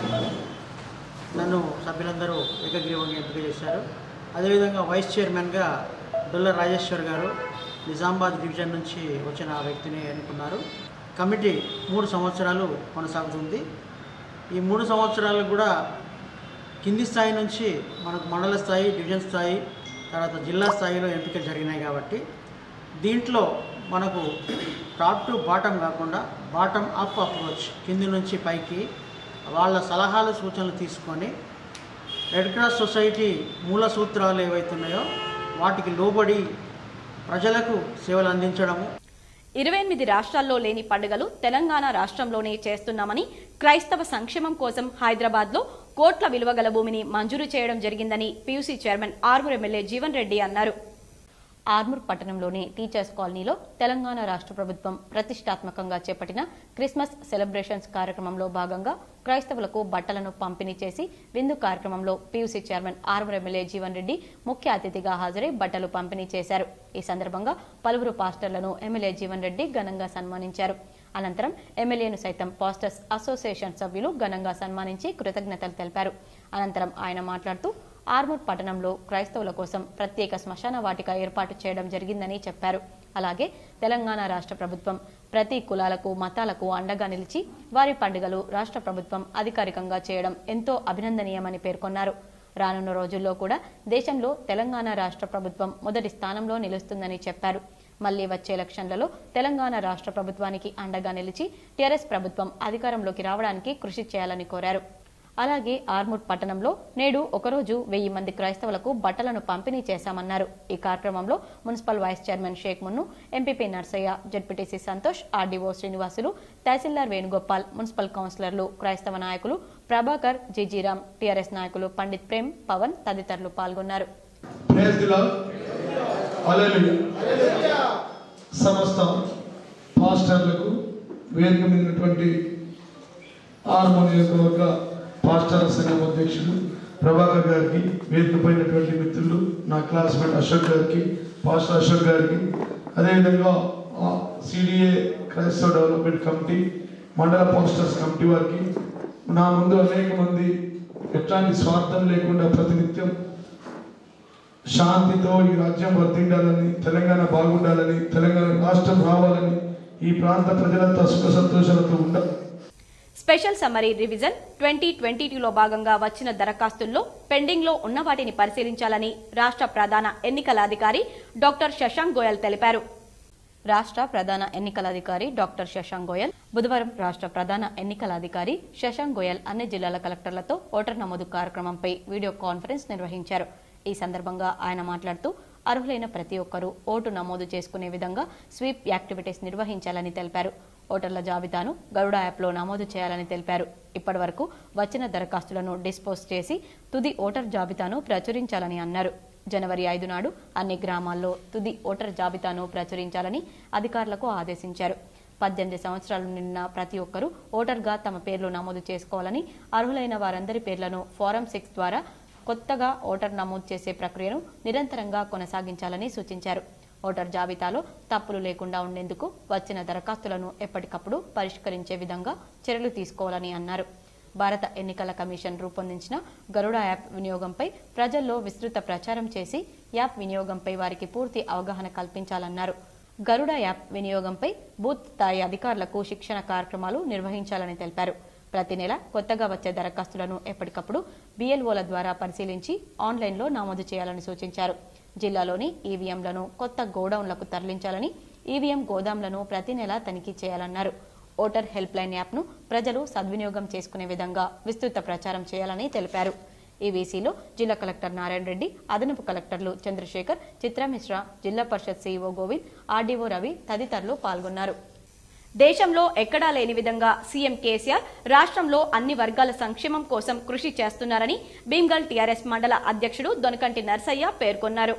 నన్ను సభ్యులందరూ ఏకగ్రీవంగా ఎంపిక చేశారు అదేవిధంగా వైస్ చైర్మన్గా డొల్ల రాజేశ్వర్ గారు నిజామాబాద్ డివిజన్ నుంచి వచ్చిన ఆ వ్యక్తిని ఎన్నుకున్నారు కమిటీ మూడు సంవత్సరాలు కొనసాగుతుంది ఈ మూడు సంవత్సరాలు కూడా కింది స్థాయి నుంచి మనకు మండల స్థాయి డివిజన్ స్థాయి తర్వాత జిల్లా స్థాయిలో ఎంపికలు జరిగినాయి కాబట్టి దీంట్లో మనకు టాప్ టు బాటం కాకుండా బాటం అప్ అప్రోచ్ కింది నుంచి పైకి వాళ్ళ సలహాలు సూచనలు తీసుకొని రెడ్ క్రాస్ సొసైటీ మూల సూత్రాలు ఏవైతున్నాయో వాటికి లోబడి ప్రజలకు సేవలు అందించడము ఇరవై ఎనిమిది రాష్ట్రాల్లో లేని పండుగలు తెలంగాణ రాష్ట్రంలోనే చేస్తున్నామని క్రైస్తవ సంక్షేమం కోసం హైదరాబాద్ లో కోట్ల విలువ గల భూమిని మంజూరు చేయడం జరిగిందని PUC chairman Armoor MLA Jeevan Reddy అన్నారు ఆర్మూర్ పట్టణంలోని టీచర్స్ కాలనీలో తెలంగాణ రాష్ట్ర ప్రభుత్వం ప్రతిష్టాత్మకంగా చేపట్టిన క్రిస్మస్ సెలబ్రేషన్స్ కార్యక్రమంలో భాగంగా క్రైస్తవులకు బట్టలను పంపిణీ చేసి విందు కార్యక్రమంలో PUC chairman Armoor MLA Jeevan Reddy ముఖ్య అతిథిగా హాజరై బట్టలు పంపిణీ చేశారు ఈ సందర్భంగా పలువురు పాస్టర్లను ఎమ్మెల్యే జీవన్ రెడ్డి ఘనంగా సన్మానించారు అనంతరం ఎమ్మెల్యేను సైతం పాస్టర్స్ అసోసియేషన్ సభ్యులు ఘనంగా సన్మానించి కృతజ్ఞతలు తెలిపారు అనంతరం ఆయన మాట్లాడుతూ ఆర్మూర్ పట్టణంలో క్రైస్తవుల కోసం ప్రత్యేక శ్మశాన వాటిక ఏర్పాటు చేయడం జరిగిందని చెప్పారు అలాగే తెలంగాణ రాష్ట్ర ప్రభుత్వం ప్రతి కులాలకు మతాలకు అండగా నిలిచి వారి పండుగలు రాష్ట్ర ప్రభుత్వం అధికారికంగా చేయడం ఎంతో అభినందనీయమని పేర్కొన్నారు రానున్న రోజుల్లో కూడా దేశంలో తెలంగాణ రాష్ట్ర ప్రభుత్వం మొదటి స్థానంలో నిలుస్తుందని చెప్పారు మళ్లీ వచ్చే ఎలక్షన్లలో తెలంగాణ రాష్ట్ర ప్రభుత్వానికి అండగా నిలిచి టీఆర్ఎస్ ప్రభుత్వం అధికారంలోకి రావడానికి కృషి చేయాలని కోరారు అలాగే ఆర్మూర్ పట్టణంలో నేడు ఒకరోజు వెయ్యి మంది క్రైస్తవులకు బట్టలను పంపిణీ చేశామన్నారు ఈ కార్యక్రమంలో municipal vice chairman Sheikh Munnu MPP Narsaiah ZPTC Santosh RDO Srinivasulu tahsildar Venugopal municipal కౌన్సిలర్లు క్రైస్తవ నాయకులు ప్రభాకర్ జీజీరామ్ టీఆర్ఎస్ నాయకులు పండిత్ ప్రేమ్ పవన్ తదితరులు పాల్గొన్నారు ప్రేజ్ ది లార్డ్ హల్లెలూయా సమస్త పాస్టర్లకు వేదిక మీద ఉన్నటువంటి ఆర్మో నియోజకవర్గ పాస్టర్ సంఘం అధ్యక్షులు ప్రభాకర్ గారికి వేదిక పైనటువంటి మిత్రులు నా క్లాస్మేట్ అశోక్ గారికి పాస్టర్ అశోక్ గారికి అదేవిధంగా సిడిఏ క్రైస్తవ డెవలప్మెంట్ కమిటీ మండల పాస్టర్స్ కమిటీ వారికి నా ముందు అనేక మంది ఎట్లాంటి స్వార్థం లేకుండా ప్రతినిత్యం శాంతితో ఈ రాజ్యం వర్ధిల్లాలని తెలంగాణ బాగుండాలని తెలంగాణ రాష్ట్రం రావాలని ఈ ప్రాంత ప్రజలంతా సుఖ సంతోషాలతో ఉండాలి special summary revision twenty twenty టూలో భాగంగా వచ్చిన దరఖాస్తుల్లో పెండింగ్ లో ఉన్న వాటిని పరిశీలించాలని రాష్ట్ర ప్రధాన ఎన్నికల అధికారి డాక్టర్ శశాంక్ గోయల్ తెలిపారు రాష్ట్ర ప్రధాన ఎన్నికల అధికారి డాక్టర్ శశాంక్ గోయల్ బుధవారం రాష్ట్ర ప్రధాన ఎన్నికల అధికారి శశాంక్ గోయల్ అన్ని జిల్లాల కలెక్టర్లతో ఓటర్ నమోదు కార్యక్రమంపై వీడియో కాన్ఫరెన్స్ నిర్వహించారు ఈ సందర్భంగా ఆయన మాట్లాడుతూ అర్హులైన ప్రతి ఒక్కరూ ఓటు నమోదు చేసుకునే విధంగా స్వీప్ యాక్టివిటీస్ నిర్వహించాలని తెలిపారు ఓటర్ల జాబితాను గరుడ యాప్లో నమోదు చేయాలని తెలిపారు ఇప్పటివరకు వచ్చిన దరఖాస్తులను డిస్పోజ్ చేసి తుది ఓటర్ జాబితాను ప్రచురించాలని అన్నారు జనవరి ఐదు నాడు అన్ని గ్రామాల్లో తుది ఓటర్ జాబితాను ప్రచురించాలని అధికారులకు ఆదేశించారు పద్దెనిమిది సంవత్సరాలు నిన్న ప్రతి ఒక్కరూ ఓటర్గా తమ పేర్లు నమోదు చేసుకోవాలని అర్హులైన వారందరి పేర్లను ఫారం సిక్స్ ద్వారా కొత్తగా ఓటర్ నమోదు చేసే ప్రక్రియను నిరంతరంగా కొనసాగించాలని సూచించారు ఓటర్ జాబితాలో తప్పులు లేకుండా ఉండేందుకు వచ్చిన దరఖాస్తులను ఎప్పటికప్పుడు పరిష్కరించే విధంగా చర్యలు తీసుకోవాలని అన్నారు భారత ఎన్నికల కమిషన్ రూపొందించిన గరుడ యాప్ వినియోగంపై ప్రజల్లో విస్తృత ప్రచారం చేసి యాప్ వినియోగంపై వారికి పూర్తి అవగాహన కల్పించాలన్నారు గరుడ యాప్ వినియోగంపై బూత్ స్థాయి అధికారులకు శిక్షణ కార్యక్రమాలు నిర్వహించాలని తెలిపారు ప్రతి నెల కొత్తగా వచ్చే దరఖాస్తులను ఎప్పటికప్పుడు బిఎల్ఓల ద్వారా పరిశీలించి ఆన్లైన్లో నమోదు చేయాలని సూచించారు జిల్లాలోని ఈవీఎంలను కొత్త గోడౌన్లకు తరలించాలని ఈవీఎం గోదాంలను ప్రతి నెల తనిఖీ చేయాలన్నారు ఓటర్ హెల్ప్ లైన్ యాప్ను ప్రజలు సద్వినియోగం చేసుకునే విధంగా విస్తృత ప్రచారం చేయాలని తెలిపారు ఈ వీసీలో జిల్లా కలెక్టర్ నారాయణ రెడ్డి అదనపు కలెక్టర్లు చంద్రశేఖర్ చిత్రా మిశ్రా జిల్లా పరిషత్ సీఈఓ గోవింద్ ఆర్డీఓ రవి తదితరులు పాల్గొన్నారు దేశంలో ఎక్కడా లేని విధంగా సీఎం కేసీఆర్ రాష్ట్రంలో అన్ని వర్గాల సంక్షేమం కోసం కృషి చేస్తున్నారని భీమ్గల్ టీఆర్ఎస్ మండల అధ్యక్షుడు దొనకంటి నర్సయ్య పేర్కొన్నారు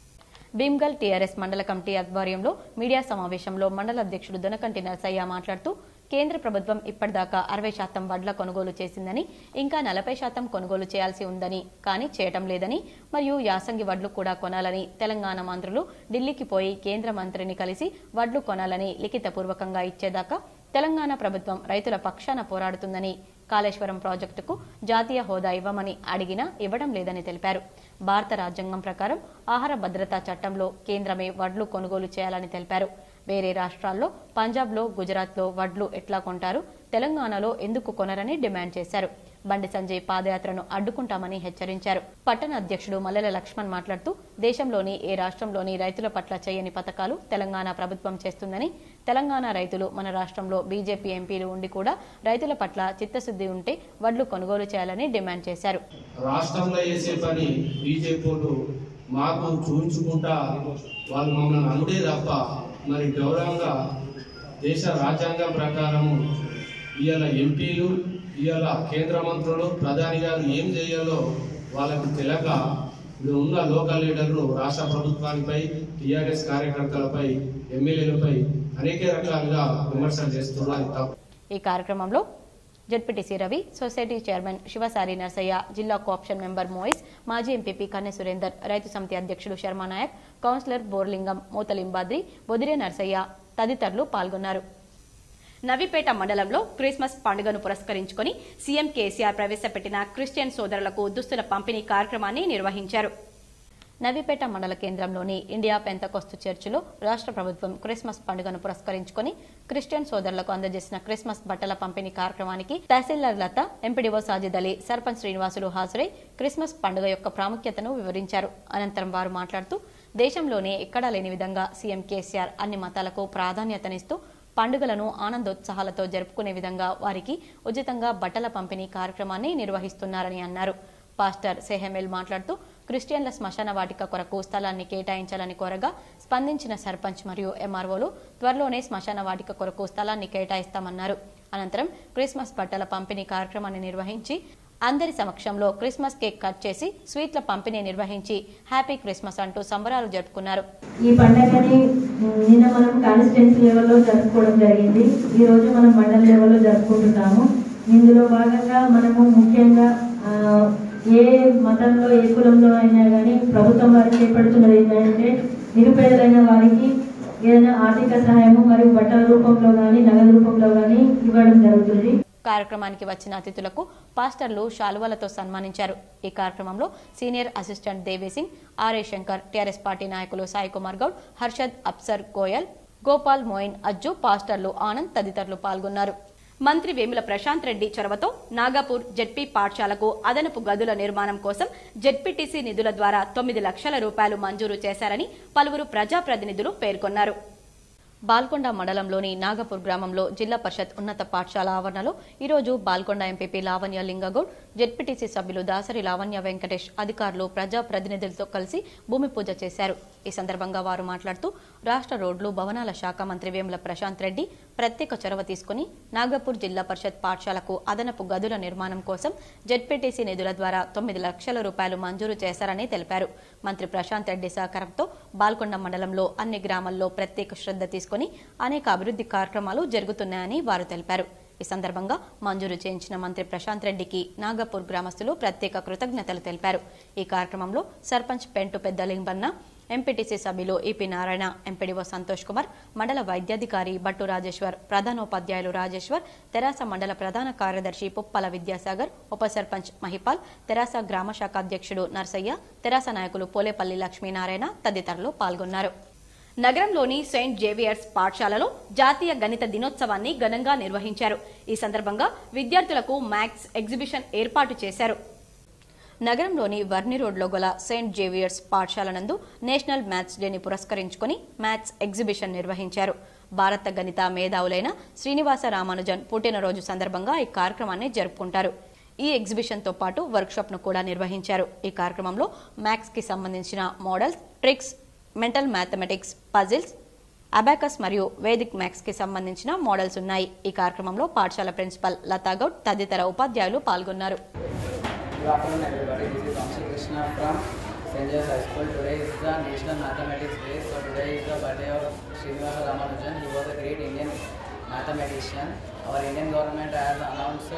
భీమ్గల్ టీఆర్ఎస్ మండల కమిటీ ఆధ్వర్యంలో మీడియా సమావేశంలో మండల అధ్యక్షుడు దొనకంటి నర్సయ్య మాట్లాడుతూ కేంద్ర ప్రభుత్వం ఇప్పటిదాకా అరవై శాతం వడ్ల కొనుగోలు చేసిందని ఇంకా నలభై శాతం కొనుగోలు చేయాల్సి ఉందని కానీ చేయటం లేదని మరియు యాసంగి వడ్లు కూడా కొనాలని తెలంగాణ మంత్రులు ఢిల్లీకి పోయి కేంద్ర మంత్రిని కలిసి వడ్లు కొనాలని లిఖితపూర్వకంగా ఇచ్చేదాకా తెలంగాణ ప్రభుత్వం రైతుల పక్షాన పోరాడుతుందని కాళేశ్వరం ప్రాజెక్టుకు జాతీయ హోదా ఇవ్వమని అడిగినా ఇవ్వడం లేదని తెలిపారు భారత రాజ్యాంగం ప్రకారం ఆహార భద్రతా చట్టంలో కేంద్రమే వడ్లు కొనుగోలు చేయాలని తెలిపారు వేరే రాష్ట్రాల్లో పంజాబ్లో గుజరాత్లో వడ్లు ఎట్లా కొంటారు తెలంగాణలో ఎందుకు కొనరని డిమాండ్ చేశారు బండి సంజయ్ పాదయాత్రను అడ్డుకుంటామని హెచ్చరించారు పట్టణ అధ్యక్షుడు మల్లెల లక్ష్మణ్ మాట్లాడుతూ దేశంలోని ఏ రాష్ట్రంలోని రైతుల పట్ల చేయని పథకాలు తెలంగాణ ప్రభుత్వం చేస్తుందని తెలంగాణ రైతులు మన రాష్ట్రంలో బీజేపీ ఎంపీలు ఉండి కూడా రైతుల పట్ల చిత్తశుద్ధి ఉంటే వడ్లు కొనుగోలు చేయాలని డిమాండ్ చేశారు రాష్ట్రంలో చేసే పని బీజేపీ వాళ్ళు మాకు చూపించుకుంటా వాళ్ళు మమ్మల్ని అనుడే తప్ప మరి గౌరవంగా దేశ రాజ్యాంగం ప్రకారము ఇవాళ ఎంపీలు ఇవాళ కేంద్ర మంత్రులు ప్రధాని గారు ఏం చేయాలో వాళ్ళకు తెలియక ఇప్పుడు ఉన్న లోకల్ లీడర్లు రాష్ట్ర ప్రభుత్వానిపై టీఆర్ఎస్ కార్యకర్తలపై ఎమ్మెల్యేలపై అనేక రకాలుగా విమర్శలు చేస్తున్నారు అది తప్పు ఈ కార్యక్రమంలో ZPTC Ravi society chairman Shivasari Narsaiah జిల్లా కోఆప్షన్ మెంబర్ మోయిస్ మాజీ ఎంపీపీ కన్నె సురేందర్ రైతు సమితి అధ్యక్షుడు శర్మ నాయక్ కౌన్సిలర్ బోర్లింగం మూతలింబాద్రి బొదిరే నర్సయ్య తదితరులు పాల్గొన్నారు నవిపేట మండలంలో క్రిస్మస్ పండుగను పురస్కరించుకొని సీఎం కేసీఆర్ ప్రవేశపెట్టిన క్రిస్టియన్ సోదరులకు దుస్తుల పంపిణీ కార్యక్రమాన్ని నిర్వహించారు నవిపేట మండల కేంద్రంలోని ఇండియా పెంతకొస్తు చర్చిలో రాష్ట్ర ప్రభుత్వం క్రిస్మస్ పండుగను పురస్కరించుకొని క్రిస్టియన్ సోదరులకు అందజేసిన క్రిస్మస్ బట్టల పంపిణీ కార్యక్రమానికి తహసీల్దార్ లత ఎంపీడీఓ సాజిద్ అలీ సర్పంచ్ శ్రీనివాసులు హాజరై క్రిస్మస్ పండుగ యొక్క ప్రాముఖ్యతను వివరించారు అనంతరం వారు మాట్లాడుతూ దేశంలోనే ఎక్కడా లేని విధంగా సీఎం కేసీఆర్ అన్ని మతాలకు ప్రాధాన్యతనిస్తూ పండుగలను ఆనందోత్సాహాలతో జరుపుకునే విధంగా వారికి ఉచితంగా బట్టల పంపిణీ కార్యక్రమాన్ని నిర్వహిస్తున్నారని అన్నారు పాస్టర్ సెహెమెల్ మాట్లాడుతూ క్రిస్టియన్ల శ్మశాన వాటిక కొరకు స్థలాన్ని కేటాయించాలని కోరగా స్పందించిన సర్పంచ్ మరియు ఎంఆర్ఓలు త్వరలోనే శ్మశాన వాటిక కొరకు స్థలాన్ని కేటాయిస్తామన్నారు అనంతరం క్రిస్మస్ బట్టల పంపిణీ కార్యక్రమాన్ని నిర్వహించి అందరి సమక్షంలో క్రిస్మస్ కేక్ కట్ చేసి స్వీట్ల పంపిణీ నిర్వహించి హ్యాపీ క్రిస్మస్ అంటూ సంబరాలు జరుపుకున్నారు ఈ పండగని ఉమ్, నిన్న మనం కాన్స్టిట్యున్సీ లెవెల్లో జరుపుకోవడం జరిగింది ఈ రోజు మనం మండల లెవెల్లో జరుపుకుంటున్నాము ఇందులో భాగంగా మనము ముఖ్యంగా ఆ, ఏ మతంలో ఏ కులంలో అయినా కానీ ప్రభుత్వం వారు చేపడుతున్నది ఏంటంటే నిరుపేదలైన వారికి ఏదైనా ఆర్థిక సహాయము మరియు బట్టల రూపంలో కానీ నగదు రూపంలో కానీ ఇవ్వడం జరుగుతుంది కార్యక్రమానికి వచ్చిన అతిథులకు పాస్టర్లు శాలువలతో సన్మానించారు ఈ కార్యక్రమంలో senior assistant Devi Singh RA Shankar TRS party నాయకులు సాయి కుమార్ గౌడ్ హర్షద్ అప్సర్ గోయల్ గోపాల్ మోయిన్ అజ్జు పాస్టర్లు ఆనంద్ తదితరులు పాల్గొన్నారు మంత్రి వేముల ప్రశాంత్ రెడ్డి చొరవతో నాగాపూర్ జెడ్పీ పాఠశాలకు అదనపు గదుల నిర్మాణం కోసం జెడ్పీటీసీ నిధుల ద్వారా తొమ్మిది లక్షల రూపాయలు మంజూరు చేశారని పలువురు ప్రజాప్రతినిధులు పేర్కొన్నారు బాల్కొండ మండలంలోని నాగపూర్ గ్రామంలో జిల్లా పరిషత్ ఉన్నత పాఠశాల ఆవరణలో ఈరోజు బాల్కొండ ఎంపీపీ లావణ్య లింగగౌడ్ జెడ్పీటీసీ సభ్యులు దాసరి లావణ్య వెంకటేష్ అధికారులు ప్రజా ప్రతినిధులతో కలిసి భూమి పూజ చేశారు ఈ సందర్భంగా వారు మాట్లాడుతూ రాష్ట్ర రోడ్లు భవనాల శాఖ మంత్రి వేముల ప్రశాంత్ రెడ్డి ప్రత్యేక చొరవ తీసుకుని నాగపూర్ జిల్లా పరిషత్ పాఠశాలకు అదనపు గదుల నిర్మాణం కోసం జెడ్పీటీసీ నిధుల ద్వారా తొమ్మిది లక్షల రూపాయలు మంజూరు చేశారని తెలిపారు మంత్రి ప్రశాంత్ రెడ్డి సహకారంతో బాల్కొండ మండలంలో అన్ని గ్రామాల్లో ప్రత్యేక శ్రద్ధ తీసుకుని అనేక అభివృద్ధి కార్యక్రమాలు జరుగుతున్నాయని వారు తెలిపారు ఈ సందర్భంగా మంజూరు చేయించిన మంత్రి ప్రశాంత్ రెడ్డికి నాగపూర్ గ్రామస్తులు ప్రత్యేక కృతజ్ఞతలు తెలిపారు ఈ కార్యక్రమంలో సర్పంచ్ పెంటు పెద్ద లింబన్న ఎంపీటీసీ సభ్యులు ఈపీ నారాయణ ఎంపీడీఓ సంతోష్ కుమార్ మండల వైద్యాధికారి బట్టు రాజేశ్వర్ ప్రధానోపాధ్యాయులు రాజేశ్వర్ తెరాస మండల ప్రధాన కార్యదర్శి పుప్పల విద్యాసాగర్ ఉప సర్పంచ్ మహిపాల్ తెరాస గ్రామ శాఖ అధ్యక్షుడు నర్సయ్య తెరాస నాయకులు పోలేపల్లి లక్ష్మీనారాయణ తదితరులు పాల్గొన్నారు నగరంలోని సెయింట్ జేవియర్స్ పాఠశాలలో జాతీయ గణిత దినోత్సవాన్ని ఘనంగా నిర్వహించారు ఈ సందర్భంగా విద్యార్థులకు మ్యాథ్స్ ఎగ్జిబిషన్ ఏర్పాటు చేశారు నగరంలోని వర్ని రోడ్లో గల సెయింట్ జేవియర్స్ పాఠశాల నందు నేషనల్ మ్యాథ్స్ డేని పురస్కరించుకుని మ్యాథ్స్ ఎగ్జిబిషన్ నిర్వహించారు భారత గణిత మేధావులైన శ్రీనివాస రామానుజన్ పుట్టినరోజు సందర్భంగా ఈ కార్యక్రమాన్ని జరుపుకుంటారు ఈ ఎగ్జిబిషన్ తో పాటు వర్క్షాప్ ను కూడా నిర్వహించారు ఈ కార్యక్రమంలో మ్యాథ్స్ కి సంబంధించిన models tricks mental mathematics puzzles abacus మరియు వేదిక్ మ్యాథ్స్ కి సంబంధించిన మోడల్స్ ఉన్నాయి ఈ కార్యక్రమంలో పాఠశాల ప్రిన్సిపల్ లతాగౌడ్ తదితర ఉపాధ్యాయులు పాల్గొన్నారు Good afternoon, everybody. This is Amshi Krishna from St. Joseph's High School. Today is the National Mathematics Day. So today is the birthday of Srinivasa Ramanujan. He was a great Indian mathematician. Our Indian government has announced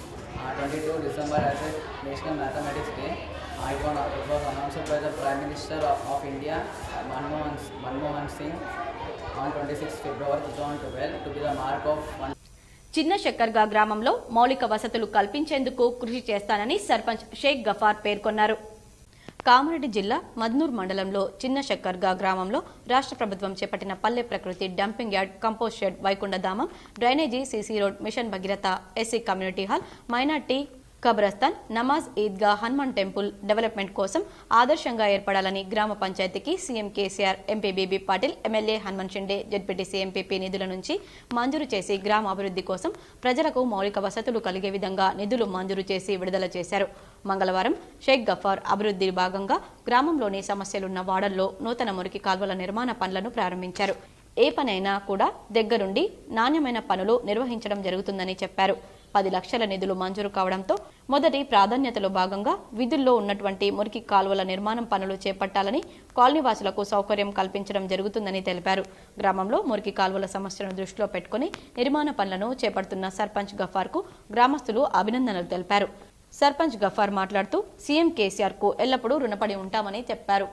uh, 22 December as a National Mathematics Day. Uh, it, was, it was announced by the Prime Minister of, of India, uh, Manmohan, Manmohan Singh, on 26 February 2012 to be the mark of one. చిన్న శక్కర్గా గ్రామంలో మౌలిక వసతులు కల్పించేందుకు కృషి చేస్తానని సర్పంచ్ షేక్ గఫార్ పేర్కొన్నారు కామారెడ్డి జిల్లా మద్నూర్ మండలంలో చిన్న శక్కర్గా గ్రామంలో రాష్ట్ర ప్రభుత్వం చేపట్టిన Palle Prakruthi dumping yard compost shed వైకుంఠధామం drainage CC road mission Bhagiratha SC community hall minority కబ్రస్తాన్ నమాజ్ ఈద్గా హనుమాన్ టెంపుల్ డెవలప్మెంట్ కోసం ఆదర్శంగా ఏర్పడాలని గ్రామ పంచాయతీకి CM KCR MP BB Patil MLA Hanuman Shinde ZPTC MPP నిధుల నుంచి మంజూరు చేసి గ్రామ అభివృద్ధి కోసం ప్రజలకు మౌలిక వసతులు కలిగే విధంగా నిధులు మంజూరు చేసి విడుదల చేశారు మంగళవారం షేక్ గఫార్ అభివృద్ధి భాగంగా గ్రామంలోని సమస్యలున్న వార్డల్లో నూతన మురికి కాల్వల నిర్మాణ పనులను ప్రారంభించారు ఏ పనైనా కూడా దగ్గరుండి నాణ్యమైన పనులు నిర్వహించడం జరుగుతుందని చెప్పారు పది లక్షల నిధులు మంజూరు కావడంతో మొదటి ప్రాధాన్యతలో భాగంగా విధుల్లో ఉన్నటువంటి మురికి కాలువల నిర్మాణం పనులు చేపట్టాలని కాలనీవాసులకు సౌకర్యం కల్పించడం జరుగుతుందని తెలిపారు గ్రామంలో మురికి కాలువల సమస్యను దృష్టిలో పెట్టుకుని నిర్మాణ పనులను చేపడుతున్న సర్పంచ్ గఫార్కు గ్రామస్తులు అభినందనలు తెలిపారు సర్పంచ్ గఫార్ మాట్లాడుతూ సీఎం కేసీఆర్ కు ఎల్లప్పుడూ రుణపడి ఉంటామని చెప్పారు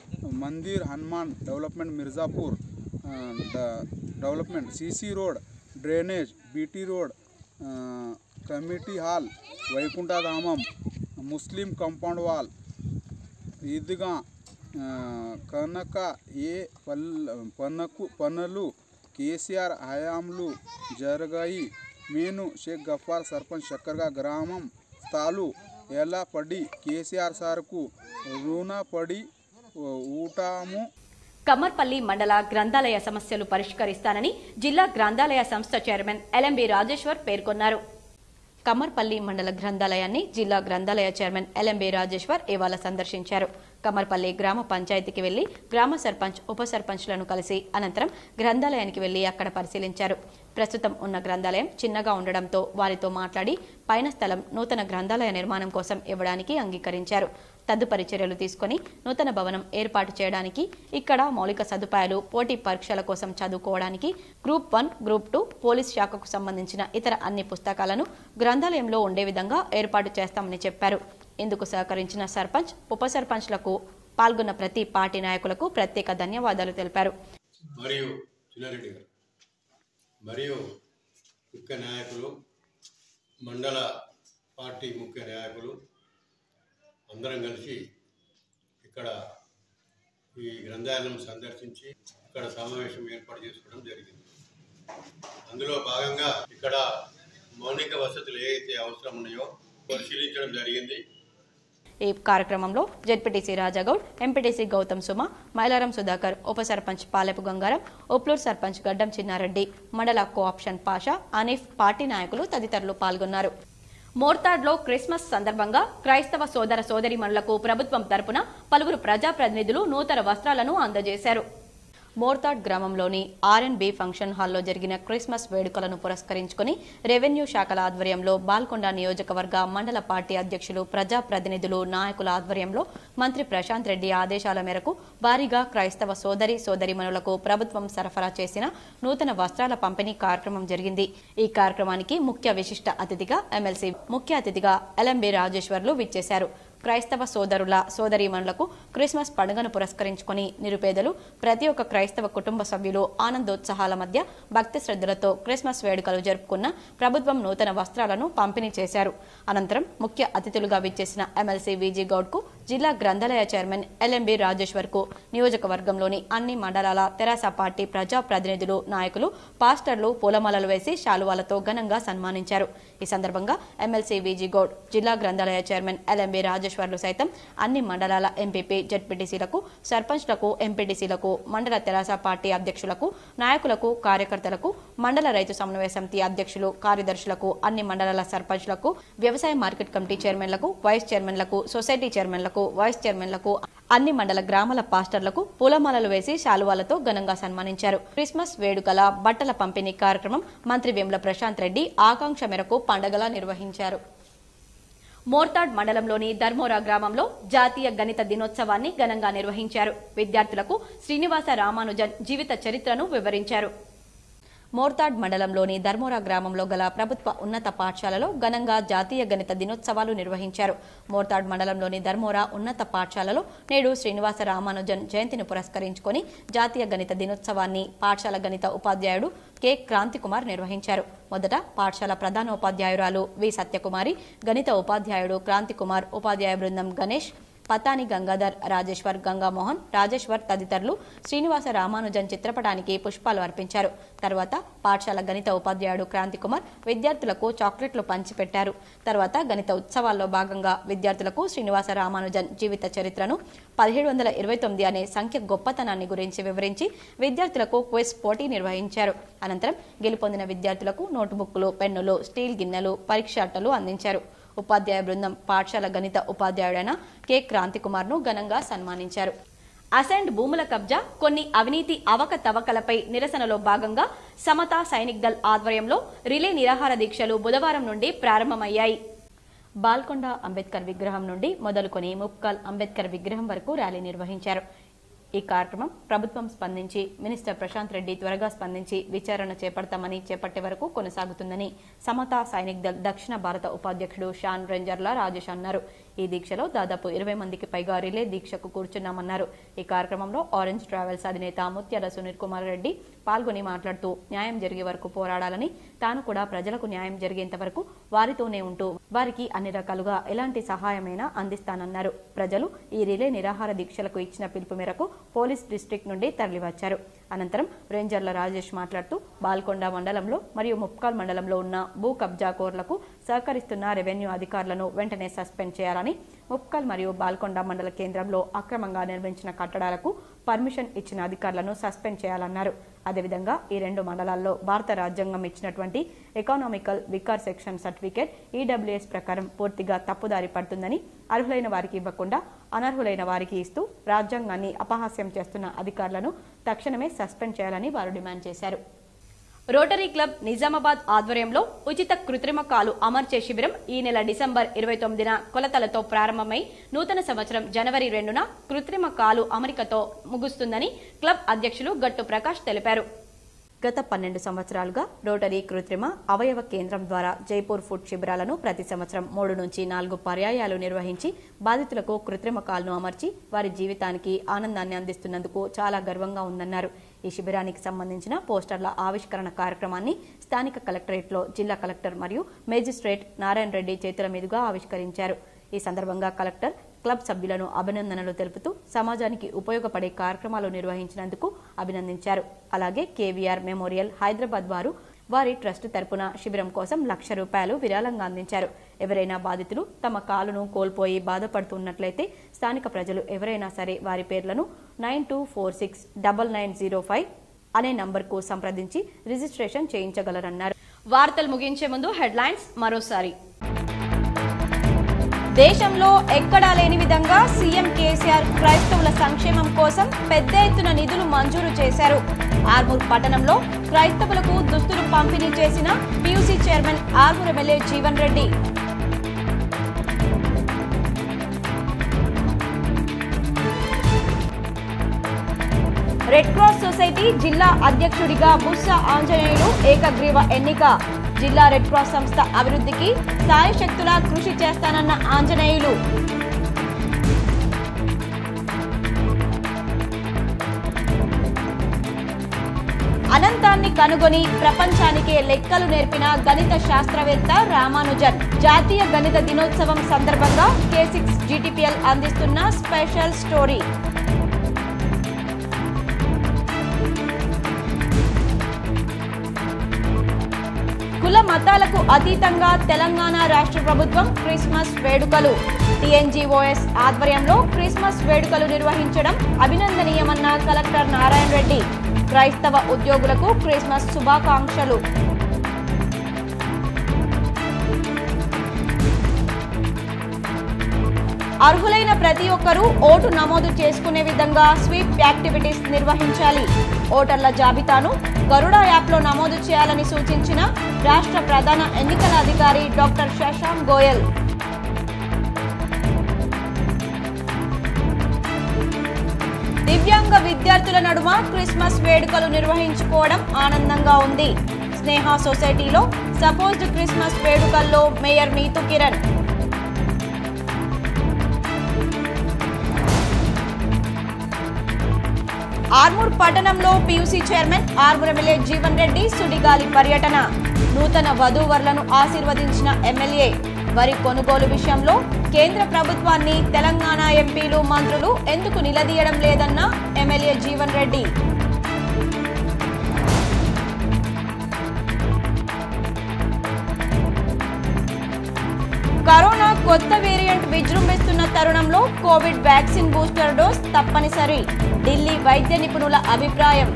మందిర్ Hanuman development Mirzapur development CC road drainage BT road ఆ, కమిటీ హాల్ వైకుంఠధామం ముస్లిం కాంపౌండ్ వాల్ ఈద్గా ఆ, కనుక ఏ పల్ పన్నకు పనులు కేసీఆర్ హయాంలు జరిగాయి నేను షేక్ గఫార్ సర్పంచ్ చక్కర్గా గ్రామం స్థాలు ఎలా పడి కేసీఆర్ సార్కు రుణపడి ఊటాము కమ్మర్పల్లి మండల గ్రంథాలయ సమస్యలు పరిష్కరిస్తానని జిల్లా గ్రంథాలయ సంస్థ చైర్మన్ ఎల్ఎంబి రాజేశ్వర్ పేర్కొన్నారు కమ్మర్పల్లి మండల గ్రంథాలయాన్ని జిల్లా గ్రంథాలయ చైర్మన్ ఎల్ఎంబి రాజేశ్వర్ ఇవాళ సందర్శించారు కమ్మర్పల్లి గ్రామ పంచాయతీకి వెళ్లి గ్రామ సర్పంచ్ ఉప సర్పంచ్లను కలిసి అనంతరం గ్రంథాలయానికి వెళ్లి అక్కడ పరిశీలించారు ప్రస్తుతం ఉన్న గ్రంథాలయం చిన్నగా ఉండడంతో వారితో మాట్లాడి పైన స్థలం నూతన గ్రంథాలయ నిర్మాణం కోసం ఇవ్వడానికి అంగీకరించారు తదుపరి చర్యలు తీసుకొని నూతన భవనం ఏర్పాటు చేయడానికి ఇక్కడ మౌలిక సదుపాయాలు పోటీ పరీక్షల కోసం చదువుకోవడానికి group one group two police శాఖకు సంబంధించిన ఇతర అన్ని పుస్తకాలను గ్రంథాలయంలో ఉండే విధంగా ఏర్పాటు చేస్తామని చెప్పారు ఇందుకు సహకరించిన సర్పంచ్ ఉప సర్పంచ్లకు పాల్గొన్న ప్రతి పార్టీ నాయకులకు ప్రత్యేక ధన్యవాదాలు తెలిపారు మరియు చిన్నారెడ్డి గారు మరియు ముఖ్య నాయకులు మండల పార్టీ ముఖ్య నాయకులు అందరం కలిసి ఇక్కడ ఈ గ్రంథాలయం సందర్శించి ఇక్కడ సమావేశం ఏర్పాటు చేసుకోవడం జరిగింది అందులో భాగంగా ఇక్కడ మౌలిక వసతులు ఏవైతే అవసరం ఉన్నాయో పరిశీలించడం జరిగింది ఈ కార్యక్రమంలో జెడ్పీటీసీ రాజాగౌడ్ ఎంపీటీసీ గౌతమ్ సుమ మైలారం సుధాకర్ ఉప సర్పంచ్ పాలెపు గంగారం ఉప్లూరు సర్పంచ్ గడ్డం చిన్నారెడ్డి మండల కోఆప్షన్ పాషా అనీఫ్ పార్టీ నాయకులు తదితరులు పాల్గొన్నారు మోర్తాడ్లో క్రిస్మస్ సందర్భంగా క్రైస్తవ సోదర సోదరిమణులకు ప్రభుత్వం తరపున పలువురు ప్రజాప్రతినిధులు నూతన వస్త్రాలను అందజేశారు మోర్తాడ్ గ్రామంలోని ఆర్ఎన్బి ఫంక్షన్ హాల్లో జరిగిన క్రిస్మస్ వేడుకలను పురస్కరించుకుని రెవెన్యూ శాఖల ఆధ్వర్యంలో బాల్కొండ నియోజకవర్గ మండల పార్టీ అధ్యక్షులు ప్రజాప్రతినిధులు నాయకుల ఆధ్వర్యంలో మంత్రి ప్రశాంత్ రెడ్డి ఆదేశాల మేరకు భారీగా క్రైస్తవ సోదరి సోదరిమణులకు ప్రభుత్వం సరఫరా చేసిన నూతన వస్త్రాల పంపిణీ కార్యక్రమం జరిగింది ఈ కార్యక్రమానికి ముఖ్య విశిష్ట అతిథిగా ఎమ్మెల్సీ ముఖ్య అతిథిగా ఎల్ఎంబి రాజేశ్వర్లు విచ్చేశారు క్రైస్తవ సోదరుల సోదరీమణులకు క్రిస్మస్ పండుగను పురస్కరించుకుని నిరుపేదలు ప్రతి ఒక్క క్రైస్తవ కుటుంబ సభ్యులు ఆనందోత్సాహాల మధ్య భక్తి శ్రద్ధలతో క్రిస్మస్ వేడుకలు జరుపుకున్న ప్రభుత్వం నూతన వస్త్రాలను పంపిణీ చేశారు అనంతరం ముఖ్య అతిథులుగా విచ్చేసిన ఎమ్మెల్సీ విజీ గౌడ్ కు జిల్లా గ్రంథాలయ చైర్మన్ ఎల్ఎంబి రాజేశ్వర్ కు నియోజకవర్గంలోని అన్ని మండలాల తెరాస పార్టీ ప్రజా ప్రతినిధులు నాయకులు పాస్టర్లు పూలమాలలు వేసి శాలువాలతో ఘనంగా సన్మానించారు ఈ సందర్భంగా ఎమ్మెల్సీ విజీ గౌడ్ జిల్లా గ్రంథాలయ చైర్మన్ ఎల్ఎంబి రాజేశ్వర్లు సైతం అన్ని మండలాల ఎంపీపీ జడ్పీటీసీలకు సర్పంచ్లకు ఎంపీటీసీలకు మండల తెరాస పార్టీ అధ్యక్షులకు నాయకులకు కార్యకర్తలకు మండల రైతు సమన్వయ సమితి అధ్యక్షులు కార్యదర్శులకు అన్ని మండలాల సర్పంచ్లకు వ్యవసాయ మార్కెట్ కమిటీ చైర్మన్లకు వైస్ చైర్మన్లకు సొసైటీ చైర్మన్లకు వైస్ చైర్మన్లకు అన్ని మండల గ్రామాల పాస్టర్లకు పూలమాలలు వేసి శాలువాలతో ఘనంగా సన్మానించారు క్రిస్మస్ వేడుకల బట్టల పంపిణీ కార్యక్రమం మంత్రి వేముల ప్రశాంత్ రెడ్డి ఆకాంక్ష మేరకు పండగలా నిర్వహించారు మోర్తాడ్ మండలంలోని ధర్మోరా గ్రామంలో జాతీయ గణిత దినోత్సవాన్ని ఘనంగా నిర్వహించారు విద్యార్థులకు శ్రీనివాస రామానుజన్ జీవిత చరిత్రను వివరించారు మోర్తాడ్ మండలంలోని ధర్మోరా గ్రామంలో గల ప్రభుత్వ ఉన్నత పాఠశాలలో ఘనంగా జాతీయ గణిత దినోత్సవాలు నిర్వహించారు మోర్తాడ్ మండలంలోని ధర్మోరా ఉన్నత పాఠశాలలో నేడు శ్రీనివాస రామానుజన్ జయంతిని పురస్కరించుకొని జాతీయ గణిత దినోత్సవాన్ని పాఠశాల గణిత ఉపాధ్యాయుడు కె క్రాంతికుమార్ నిర్వహించారు మొదట పాఠశాల ప్రధానోపాధ్యాయురాలు వి సత్యకుమారి గణిత ఉపాధ్యాయుడు క్రాంతికుమార్ ఉపాధ్యాయ బృందం గణేష్ పతాని గంగాధర్ రాజేశ్వర్ గంగామోహన్ రాజేశ్వర్ తదితరులు శ్రీనివాస రామానుజన్ చిత్రపటానికి పుష్పాలు అర్పించారు తర్వాత పాఠశాల గణిత ఉపాధ్యాయుడు క్రాంతికుమార్ విద్యార్థులకు చాక్లెట్లు పంచిపెట్టారు తర్వాత గణిత ఉత్సవాల్లో భాగంగా విద్యార్థులకు శ్రీనివాస రామానుజన్ జీవిత చరిత్రను పదిహేడు వందల ఇరవై తొమ్మిది అనే సంఖ్య గొప్పతనాన్ని గురించి వివరించి విద్యార్థులకు క్విజ్ పోటీ నిర్వహించారు అనంతరం గెలుపొందిన విద్యార్థులకు నోటుబుక్లు పెన్నులు స్టీల్ గిన్నెలు పరీక్ష అట్టలు అందించారు ఉపాధ్యాయ బృందం పాఠశాల గణిత ఉపాధ్యాయుడైన కె క్రాంతికుమార్ ను ఘనంగా సన్మానించారు అసెండ్ భూముల కబ్జా కొన్ని అవినీతి అవకతవకలపై నిరసనలో భాగంగా సమతా సైనిక్ దళ్ ఆధ్వర్యంలో రిలే నిరాహార దీక్షలు బుధవారం నుండి ప్రారంభమయ్యాయి బాల్కొండ అంబేద్కర్ విగ్రహం నుండి మొదలుకొని ముప్కాల్ అంబేద్కర్ విగ్రహం వరకు ర్యాలీ నిర్వహించారు ఈ కార్యక్రమం ప్రభుత్వం స్పందించి మినిస్టర్ ప్రశాంత్ రెడ్డి త్వరగా స్పందించి విచారణ చేపడతామని చేపట్టే వరకు కొనసాగుతుందని సమతా సైనిక్ దళ్ దక్షిణ భారత ఉపాధ్యక్షుడు షాన్ రేంజర్ల రాజేష్ అన్నారు ఈ దీక్షలో దాదాపు ఇరవై మందికి పైగా రిలే దీక్షకు కూర్చున్నామన్నారు ఈ కార్యక్రమంలో ఆరెంజ్ ట్రావెల్స్ అధినేత ముత్యాల సునీల్ కుమార్ రెడ్డి పాల్గొని మాట్లాడుతూ న్యాయం జరిగే వరకు పోరాడాలని తాను కూడా ప్రజలకు న్యాయం జరిగేంత వరకు వారితోనే ఉంటూ వారికి అన్ని రకాలుగా ఎలాంటి సహాయమైనా అందిస్తానన్నారు ప్రజలు ఈ రిలే నిరాహార దీక్షలకు ఇచ్చిన పిలుపు మేరకు పోలీస్ డిస్ట్రిక్ట్ నుండి తరలివచ్చారు అనంతరం రేంజర్ల రాజేష్ మాట్లాడుతూ బాల్కొండ మండలంలో మరియు ముప్కాల్ మండలంలో ఉన్న భూ కబ్జాకోర్లకు సహకరిస్తున్న రెవెన్యూ అధికారులను వెంటనే సస్పెండ్ చేయాలని ముప్కల్ మరియు బాల్కొండ మండల కేంద్రంలో అక్రమంగా నిర్మించిన కట్టడాలకు పర్మిషన్ ఇచ్చిన అధికారులను సస్పెండ్ చేయాలన్నారు అదేవిధంగా ఈ రెండు మండలాల్లో భారత రాజ్యాంగం ఇచ్చినటువంటి economical weaker section certificate EWS ప్రకారం పూర్తిగా తప్పుదారి పడుతుందని అర్హులైన వారికి ఇవ్వకుండా అనర్హులైన వారికి ఇస్తూ రాజ్యాంగాన్ని అపహాస్యం చేస్తున్న అధికారులను తక్షణమే సస్పెండ్ చేయాలని వారు డిమాండ్ చేశారు రోటరీ క్లబ్ నిజామాబాద్ ఆధ్వర్యంలో ఉచిత కృత్రిమ కాలు అమర్చే శిబిరం ఈ నెల డిసెంబర్ ఇరవై తొమ్మిదిన కొలతలతో ప్రారంభమై నూతన సంవత్సరం జనవరి రెండున కృత్రిమ కాలు అమరికతో ముగుస్తుందని క్లబ్ అధ్యక్షులు గట్టు ప్రకాష్ తెలిపారు గత పన్నెండు సంవత్సరాలుగా రోటరీ కృత్రిమ అవయవ కేంద్రం ద్వారా జైపూర్ ఫుడ్ శిబిరాలను ప్రతి సంవత్సరం మూడు నుంచి నాలుగు పర్యాయాలు నిర్వహించి బాధితులకు కృత్రిమ కాల్ను అమర్చి వారి జీవితానికి ఆనందాన్ని అందిస్తున్నందుకు చాలా గర్వంగా ఉందన్నారు ఈ శిబిరానికి సంబంధించిన పోస్టర్ల ఆవిష్కరణ కార్యక్రమాన్ని స్థానిక కలెక్టరేట్లో జిల్లా కలెక్టర్ మరియు మేజిస్ట్రేట్ నారాయణ రెడ్డి చేతుల మీదుగా ఆవిష్కరించారు ఈ సందర్భంగా కలెక్టర్ క్లబ్ సభ్యులను అభినందనలు తెలుపుతూ సమాజానికి ఉపయోగపడే కార్యక్రమాలు నిర్వహించినందుకు అభినందించారు అలాగే కేవీఆర్ మెమోరియల్ హైదరాబాద్ వారు వారి ట్రస్ట్ తరపున శిబిరం కోసం లక్ష రూపాయలు విరాళంగా అందించారు ఎవరైనా బాధితులు తమ కాలును కోల్పోయి బాధపడుతున్నట్లయితే స్థానిక ప్రజలు ఎవరైనా సరే వారి పేర్లను nine two four six double nine zero five అనే నంబర్కు సంప్రదించి రిజిస్ట్రేషన్ చేయించగలరన్నారు వార్తలు ముగించే ముందు హెడ్లైన్స్ మరోసారి దేశంలో ఎక్కడా లేని విధంగా సీఎం కేసీఆర్ క్రైస్తవుల సంక్షేమం కోసం పెద్ద ఎత్తున నిధులు మంజూరు చేశారు ఆర్మూర్ పట్టణంలో క్రైస్తవులకు దుస్తులు పంపిణీ చేసిన PUC chairman Armoor MLA Jeevan Reddy red cross society జిల్లా అధ్యక్షుడిగా బుస్స ఆంజనేయులు ఏకగ్రీవ ఎన్నిక జిల్లా రెడ్ క్రాస్ సంస్థ అభివృద్ధికి సాయశక్తులా కృషి చేస్తానన్న ఆంజనేయులు అనంతాన్ని కనుగొని ప్రపంచానికే లెక్కలు నేర్పిన గణిత శాస్త్రవేత్త రామానుజన్ జాతీయ గణిత దినోత్సవం సందర్భంగా కే సిక్స్ జీటీపీఎల్ అందిస్తున్న స్పెషల్ స్టోరీ కుల మతాలకు అతీతంగా తెలంగాణ రాష్ట్ర ప్రభుత్వం క్రిస్మస్ వేడుకలు టీఎన్జీఓఎస్ ఆధ్వర్యంలో క్రిస్మస్ వేడుకలు నిర్వహించడం అభినందనీయమన్న కలెక్టర్ నారాయణ రెడ్డి క్రైస్తవ ఉద్యోగులకు క్రిస్మస్ శుభాకాంక్షలు అర్హులైన ప్రతి ఒక్కరూ ఓటు నమోదు చేసుకునే విధంగా స్వీప్ యాక్టివిటీస్ నిర్వహించాలి ఓటర్ల జాబితాను గరుడ యాప్లో నమోదు చేయాలని సూచించిన రాష్ట్ర ప్రధాన ఎన్నికల అధికారి డాక్టర్ శశాంక్ గోయల్ దివ్యాంగ విద్యార్థుల నడుమ క్రిస్మస్ వేడుకలు నిర్వహించుకోవడం ఆనందంగా ఉంది స్నేహ సొసైటీలో సపోజ్డ్ క్రిస్మస్ వేడుకల్లో మేయర్ మీతు కిరణ్ ఆర్మూర్ పట్టణంలో PUC chairman Armoor MLA Jeevan Reddy సుడిగాలి పర్యటన నూతన వధూవరులను ఆశీర్వదించిన ఎమ్మెల్యే వరి కొనుగోలు విషయంలో కేంద్ర ప్రభుత్వాన్ని తెలంగాణ ఎంపీలు మంత్రులు ఎందుకు నిలదీయడం లేదన్న ఎమ్మెల్యే జీవన్ రెడ్డి కరోనా కొత్త వేరియంట్ విజృంభిస్తున్న తరుణంలో కోవిడ్ వ్యాక్సిన్ బూస్టర్ డోస్ తప్పనిసరి ఢిల్లీ వైద్య నిపుణుల అభిప్రాయం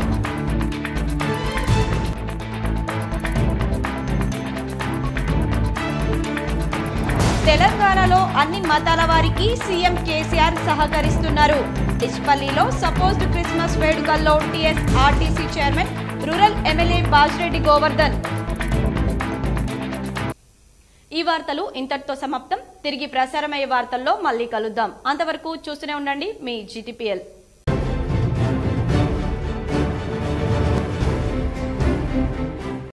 తెలంగాణలో అన్ని మతాల వారికి సీఎం కేసీఆర్ సహకరిస్తున్నారు డిచ్పల్లిలో సపోజ్డ్ క్రిస్మస్ వేడుకల్లో TS RTC chairman rural MLA Bajireddy Govardhan ఈ వార్తలు ఇంతటితో సమాప్తం తిరిగి ప్రసారమయ్యే వార్తల్లో మళ్ళీ కలుద్దాం అంతవరకు చూస్తూనే ఉండండి మీ జీటీపీఎల్